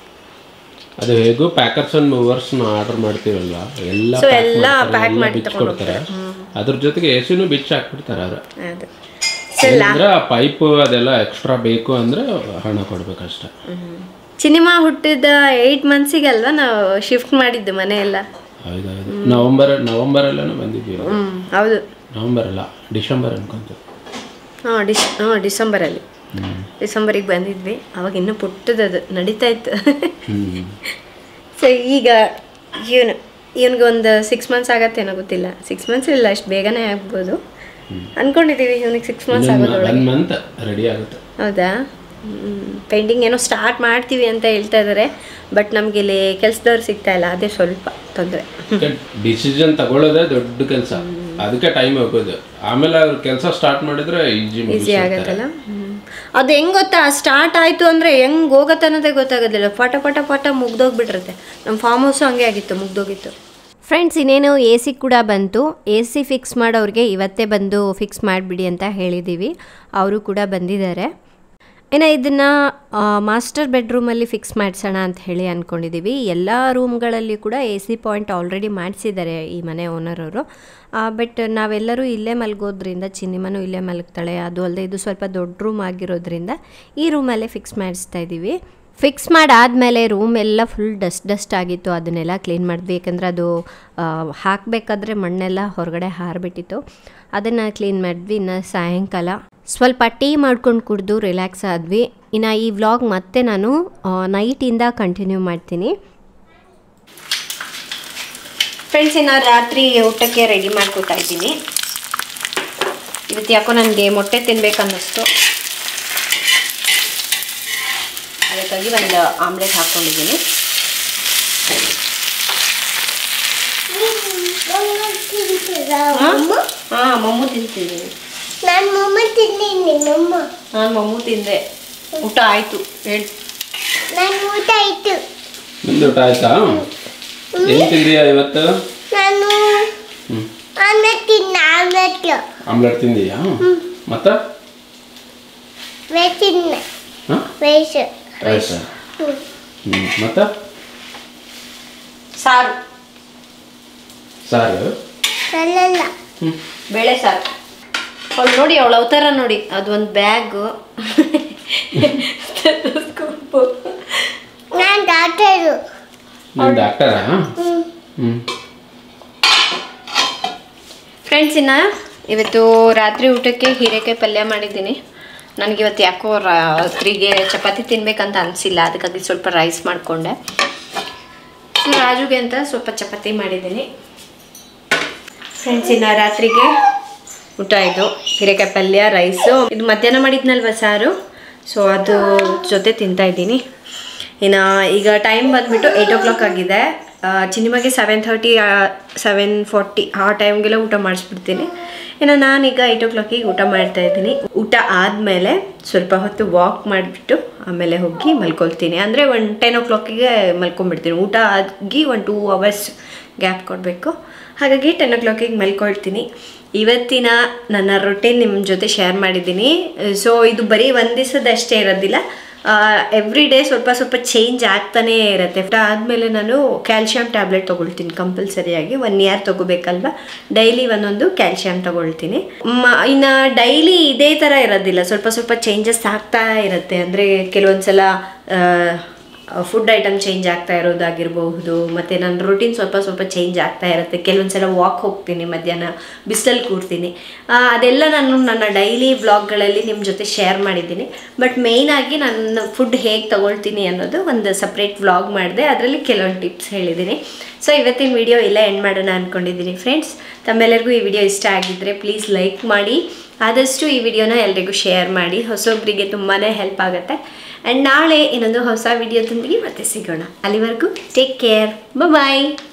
ಅದು ಹೇಗೂ ಪ್ಯಾಕರ್ಸ್ ಅಂಡ್ ಮೂವರ್ಸ್ ಆರ್ಡರ್ ಮಾಡ್ತೀವಲ್ವ ಎಲ್ಲ So, pack ಎಲ್ಲ ಮಾಡ್ತಾರೆ, pack ಎಲ್ಲ ಮಾಡಿ ಬಿಚ್ಚಿ ಕೊಡ್ತಾರೆ ಅದ್ರ ಜೊತೆಗೆ ಎಸಿನೂ ಬಿಚ್ಚಿ ಹಾಕ್ಬಿಡ್ತಾರೆ ಅವ್ರು ಅದು ಅಂದ್ರೆ ಆ ಪೈಪ್ ಅದೆಲ್ಲ ಎಕ್ಸ್ಟ್ರಾ ಬೇಕು ಅಂದ್ರೆ ಹಣ ಕೊಡ್ಬೇಕಷ್ಟೆ ಸಿನಿಮಾ ಹುಟ್ಟಿದ ಏಯ್ಟ್ ಮಂತ್ಸಿಗಲ್ವಾ ನಾವು ಶಿಫ್ಟ್ ಮಾಡಿದ್ದು ಮನೆ ಎಲ್ಲ ಹೌದೌದು ನವಂಬರ್ ನವಂಬರ್ ಅಲ್ಲೇನೋ ಬಂದಿದ್ವಿ ನಾವು. ಹ್ಞೂ ಹೌದು ನವಂಬರ್ ಅಲ್ಲ ಡಿಸೆಂಬರ್ ಅನ್ಕೊಂತ ಹಾಂ ಡಿಸ್ ಹಾಂ ಡಿಸೆಂಬರಲ್ಲಿ ಹ್ಮ್ ಡಿಸೆಂಬರಿಗೆ ಬಂದಿದ್ವಿ ಅವಾಗ ಇನ್ನೂ ಪುಟ್ಟದದು ನಡೀತಾ ಇತ್ತು ಹ್ಮ್ ಸೊ ಈಗ ಇವನು ಇವನಿಗೆ ಒಂದು ಸಿಕ್ಸ್ ಮಂತ್ಸ್ ಆಗತ್ತೇನೋ ಗೊತ್ತಿಲ್ಲ ಸಿಕ್ಸ್ ಮಂತ್ಸ್ ಇಲ್ಲ ಅಷ್ಟು ಬೇಗನೆ ಆಗ್ಬೋದು ಅನ್ಕೊಂಡಿದ್ದೀವಿ ಇವನಿಗೆ ಸಿಕ್ಸ್ ಮಂತ್ಸ್ ಆಗೋದೊಳಗೆ ಒನ್ ಮಂತ್ ರೆಡಿ ಆಗುತ್ತೆ ಹೌದಾ ಪೇಂಟಿಂಗ್ ಏನೋ ಸ್ಟಾರ್ಟ್ ಮಾಡ್ತೀವಿ ಅಂತ ಹೇಳ್ತಾ ಇದ್ದಾರೆ ಬಟ್ ನಮ್ಗೆ ಇಲ್ಲಿ ಕೆಲಸದವ್ರು ಸಿಗ್ತಾ ಇಲ್ಲ ಅದೇ ಸ್ವಲ್ಪ ತೊಂದರೆ ಡಿಸಿಷನ್ ತಗೊಳ್ಳೋದೇ ದೊಡ್ಡ ಕೆಲಸ ಅದಕ್ಕೆ ಟೈಮ್ ಹೋಗೋದು ಆಮೇಲೆ ಅವ್ರ ಕೆಲಸ ಸ್ಟಾರ್ಟ್ ಮಾಡಿದ್ರೆ ಈಜಿ ಈಸಿ ಆಗತ್ತಲ್ಲ ಅದು ಹೆಂಗ್ ಗೊತ್ತಾ ಸ್ಟಾರ್ಟ್ ಆಯಿತು ಅಂದರೆ ಹೆಂಗ್ ಹೋಗತ್ತೆ ಅನ್ನೋದೇ ಗೊತ್ತಾಗೋದಿಲ್ಲ ಪಟ ಪಟ ಪಟ ಮುಗ್ದೋಗ್ಬಿಟ್ಟಿರುತ್ತೆ ನಮ್ಮ ಫಾರ್ಮ್ ಹೌಸು ಹಂಗೆ ಆಗಿತ್ತು ಮುಗ್ದೋಗಿತ್ತು ಫ್ರೆಂಡ್ಸ್ ಇನ್ನೇನು ಎ ಸಿ ಕೂಡ ಬಂತು ಎ ಸಿ ಫಿಕ್ಸ್ ಮಾಡೋರಿಗೆ ಇವತ್ತೇ ಬಂದು ಫಿಕ್ಸ್ ಮಾಡಿಬಿಡಿ ಅಂತ ಹೇಳಿದ್ದೀವಿ ಅವರು ಕೂಡ ಬಂದಿದ್ದಾರೆ ಇನ್ನು ಇದನ್ನು ಮಾಸ್ಟರ್ ಬೆಡ್ರೂಮಲ್ಲಿ ಫಿಕ್ಸ್ ಮಾಡಿಸೋಣ ಅಂತ ಹೇಳಿ ಅಂದ್ಕೊಂಡಿದ್ದೀವಿ ಎಲ್ಲ ರೂಮ್ಗಳಲ್ಲಿ ಕೂಡ ಎ ಸಿ ಪಾಯಿಂಟ್ ಆಲ್ರೆಡಿ ಮಾಡಿಸಿದ್ದಾರೆ ಈ ಮನೆ ಓನರ್ ಅವರು ಬಟ್ ನಾವೆಲ್ಲರೂ ಇಲ್ಲೇ ಮಲಗೋದ್ರಿಂದ ಚಿನ್ನಿಮನು ಇಲ್ಲೇ ಮಲಗ್ತಾಳೆ ಅದು ಅಲ್ಲದೆ ಇದು ಸ್ವಲ್ಪ ದೊಡ್ಡ ರೂಮ್ ಆಗಿರೋದ್ರಿಂದ ಈ ರೂಮಲ್ಲೇ ಫಿಕ್ಸ್ ಮಾಡಿಸ್ತಾ ಇದ್ದೀವಿ ಫಿಕ್ಸ್ ಮಾಡಾದಮೇಲೆ ರೂಮ್ ಎಲ್ಲ ಫುಲ್ ಡಸ್ಟ್ ಡಸ್ಟ್ ಆಗಿತ್ತು ಅದನ್ನೆಲ್ಲ ಕ್ಲೀನ್ ಮಾಡಿದ್ವಿ ಯಾಕಂದರೆ ಅದು ಹಾಕಬೇಕಾದ್ರೆ ಮಣ್ಣೆಲ್ಲ ಹೊರಗಡೆ ಹಾರಿಬಿಟ್ಟಿತ್ತು ಅದನ್ನು ಕ್ಲೀನ್ ಮಾಡಿದ್ವಿ ಇನ್ನು ಸಾಯಂಕಾಲ ಸ್ವಲ್ಪ ಟೀ ಮಾಡ್ಕೊಂಡು ಕುಡಿದು ರಿಲ್ಯಾಕ್ಸ್ ಆದ್ವಿ ಇನ್ನು ಈ ವ್ಲಾಗ್ ಮತ್ತೆ ನಾನು ನೈಟಿಂದ ಕಂಟಿನ್ಯೂ ಮಾಡ್ತೀನಿ ಫ್ರೆಂಡ್ಸ್ ಇನ್ನು ರಾತ್ರಿ ಊಟಕ್ಕೆ ರೆಡಿ ಮಾಡ್ಕೊತಾ ಇದ್ದೀನಿ ಇವತ್ತು ಯಾಕೋ ನನಗೆ ಮೊಟ್ಟೆ ತಿನ್ಬೇಕನ್ನಿಸ್ತು ಅದಕ್ಕಾಗಿ ಒಂದು ಆಮ್ಲೆಟ್ ಹಾಕ್ಕೊಂಡಿದ್ದೀನಿ ಹಾಂ ಮೊಮ್ಮು ತಿಂತಿದ್ದೀನಿ ನಾನು ಮೊಮ್ಮ ತಿಂದಿನಿ ಮೊಮ್ಮ ನಾನು ಮೊಮ್ಮು ತಿಂದೆ ಊಟ ಆಯಿತು ಹೇಳಿ ನಾನು ಊಟ ಆಯ್ತು ನಿಮ್ದು ಊಟ ಆಯ್ತಾ ಏನ್ ತಿಂದಿಯಾ ಇವತ್ತು ನಾನು ಹ್ಮ್ ಆಮ್ಲೆಟ್ ತಿನ್ನ ಆಮ್ಲೆಟ್ ಆಮ್ಲೆಟ್ ತಿಂದಿಯಾ ಮತ್ತ ವೇಸ್ ತಿನ್ನ ಹಾ ವೇಸ್ ರೈಸ್ ಹ್ಮ್ ಮತ್ತ ಸಾರು ಸಾರು ಅಲ್ಲಲ್ಲ ಹ್ಮ್ ಬೇಳೆ ಸಾರು ಅವಳು ನೋಡಿ ಅವಳ ಅವತಾರ ನೋಡಿ ಅದೊಂದು ಬ್ಯಾಗು ನಾನು ಡಾಕ್ಟರು ನೀವು ಡಾಕ್ಟರಾ ಹ್ಮ್ ಫ್ರೆಂಡ್ಸ್ ಇನ್ನು ಇವತ್ತು ರಾತ್ರಿ ಊಟಕ್ಕೆ ಹೀರೆಕಾಯಿ ಪಲ್ಯ ಮಾಡಿದ್ದೀನಿ ನನಗೆ ಇವತ್ತು ಯಾಕೋ ರಾತ್ರಿಗೆ ಚಪಾತಿ ತಿನ್ಬೇಕಂತ ಅನಿಸಿಲ್ಲ ಅದಕ್ಕಾಗಿ ಸ್ವಲ್ಪ ರೈಸ್ ಮಾಡಿಕೊಂಡೆ ಸೊ ರಾಜುಗೆ ಅಂತ ಸ್ವಲ್ಪ ಚಪಾತಿ ಮಾಡಿದ್ದೀನಿ ಫ್ರೆಂಡ್ಸ್ ಇನ್ನು ರಾತ್ರಿಗೆ ಊಟ ಇದು ಹೀರೆಕಾಯಿ ಪಲ್ಯ ರೈಸು ಇದು ಮಧ್ಯಾಹ್ನ ಮಾಡಿದ್ನಲ್ವ ಸಾರು ಸೊ ಅದು ಜೊತೆ ತಿಂತಾ ಇದ್ದೀನಿ ಇನ್ನು ಈಗ ಟೈಮ್ ಬಂದ್ಬಿಟ್ಟು ಏಯ್ಟ್ ಓ ಕ್ಲಾಕ್ ಆಗಿದೆ ಆ, ಚಿನಿಮಗೆ ಸೆವೆನ್ ಥರ್ಟಿ ಸೆವೆನ್ ಫಾರ್ಟಿ ಆ ಟೈಮ್ಗೆಲ್ಲ ಊಟ ಮಾಡಿಸ್ಬಿಡ್ತೀನಿ ಇನ್ನು ನಾನೀಗ ಏಯ್ಟ್ ಓ ಕ್ಲಾಕಿಗೆ ಊಟ ಮಾಡ್ತಾ ಇದ್ದೀನಿ ಊಟ ಆದಮೇಲೆ ಸ್ವಲ್ಪ ಹೊತ್ತು ವಾಕ್ ಮಾಡಿಬಿಟ್ಟು ಆಮೇಲೆ ಹೋಗಿ ಮಲ್ಕೊಳ್ತೀನಿ ಅಂದರೆ ಒಂದು ಟೆನ್ ಓ ಕ್ಲಾಕಿಗೆ ಮಲ್ಕೊಂಡ್ಬಿಡ್ತೀನಿ ಊಟ ಆಗಿ ಒಂದು ಟೂ ಅವರ್ಸ್ ಗ್ಯಾಪ್ ಕೊಡಬೇಕು ಹಾಗಾಗಿ ಟೆನ್ ಓ ಕ್ಲಾಕಿಗೆ ಮಲ್ಕೊಳ್ತೀನಿ ಇವತ್ತಿನ ನನ್ನ ರೊಟೀನ್ ನಿಮ್ಮ ಜೊತೆ ಶೇರ್ ಮಾಡಿದ್ದೀನಿ ಸೊ ಇದು ಬರೀ ಒಂದು ದಿವಸದಷ್ಟೇ ಇರೋದಿಲ್ಲ ಎವ್ರಿ ಡೇ ಸ್ವಲ್ಪ ಸ್ವಲ್ಪ ಚೇಂಜ್ ಆಗ್ತಾನೇ ಇರುತ್ತೆ ಆದಮೇಲೆ ನಾನು ಕ್ಯಾಲ್ಶಿಯಂ ಟ್ಯಾಬ್ಲೆಟ್ ತೊಗೊಳ್ತೀನಿ ಕಂಪಲ್ಸರಿಯಾಗಿ ಒನ್ ಇಯರ್ ತೊಗೋಬೇಕಲ್ವ ಡೈಲಿ ಒಂದೊಂದು ಕ್ಯಾಲ್ಶಿಯಂ ತೊಗೊಳ್ತೀನಿ ಮ ಇನ್ನು ಡೈಲಿ ಇದೇ ಥರ ಇರೋದಿಲ್ಲ ಸ್ವಲ್ಪ ಸ್ವಲ್ಪ ಚೇಂಜಸ್ ಆಗ್ತಾ ಇರುತ್ತೆ ಅಂದರೆ ಕೆಲವೊಂದು ಸಲ ಫುಡ್ ಐಟಮ್ ಚೇಂಜ್ ಆಗ್ತಾ ಇರೋದಾಗಿರಬಹುದು ಮತ್ತು ನನ್ನ ರೂಟೀನ್ ಸ್ವಲ್ಪ ಸ್ವಲ್ಪ ಚೇಂಜ್ ಆಗ್ತಾ ಇರುತ್ತೆ ಕೆಲವೊಂದು ಸಲ ವಾಕ್ ಹೋಗ್ತೀನಿ ಮಧ್ಯಾಹ್ನ ಬಿಸಿಲಲ್ಲಿ ಕೂರ್ತೀನಿ ಆ, ಅದೆಲ್ಲ ನಾನು ನನ್ನ ಡೈಲಿ ವ್ಲಾಗ್ಗಳಲ್ಲಿ ನಿಮ್ಮ ಜೊತೆ ಶೇರ್ ಮಾಡಿದ್ದೀನಿ ಬಟ್ ಮೇಯ್ನಾಗಿ ನನ್ನ ಫುಡ್ ಹೇಗೆ ತಗೊಳ್ತೀನಿ ಅನ್ನೋದು ಒಂದು ಸಪ್ರೇಟ್ ವ್ಲಾಗ್ ಮಾಡಿದೆ ಅದರಲ್ಲಿ ಕೆಲವೊಂದು ಟಿಪ್ಸ್ ಹೇಳಿದ್ದೀನಿ ಸೊ ಇವತ್ತಿನ ವಿಡಿಯೋ ಎಲ್ಲ ಎಂಡ್ ಮಾಡೋಣ ಅಂದ್ಕೊಂಡಿದ್ದೀನಿ ಫ್ರೆಂಡ್ಸ್ ತಮ್ಮೆಲ್ಲರಿಗೂ ಈ ವಿಡಿಯೋ ಇಷ್ಟ ಆಗಿದ್ದರೆ ಪ್ಲೀಸ್ ಲೈಕ್ ಮಾಡಿ ಆದಷ್ಟು ಈ ವಿಡಿಯೋನ ಎಲ್ರಿಗೂ ಶೇರ್ ಮಾಡಿ ಹೊಸೊಬ್ಬರಿಗೆ ತುಂಬಾ ಹೆಲ್ಪ್ ಆಗುತ್ತೆ ಆ್ಯಂಡ್ ನಾಳೆ ಇನ್ನೊಂದು ಹೊಸ ವಿಡಿಯೋದೊಂದಿಗೆ ಮತ್ತೆ ಸಿಗೋಣ ಅಲ್ಲಿವರೆಗೂ ಟೇಕ್ ಕೇರ್ ಬಾಯ್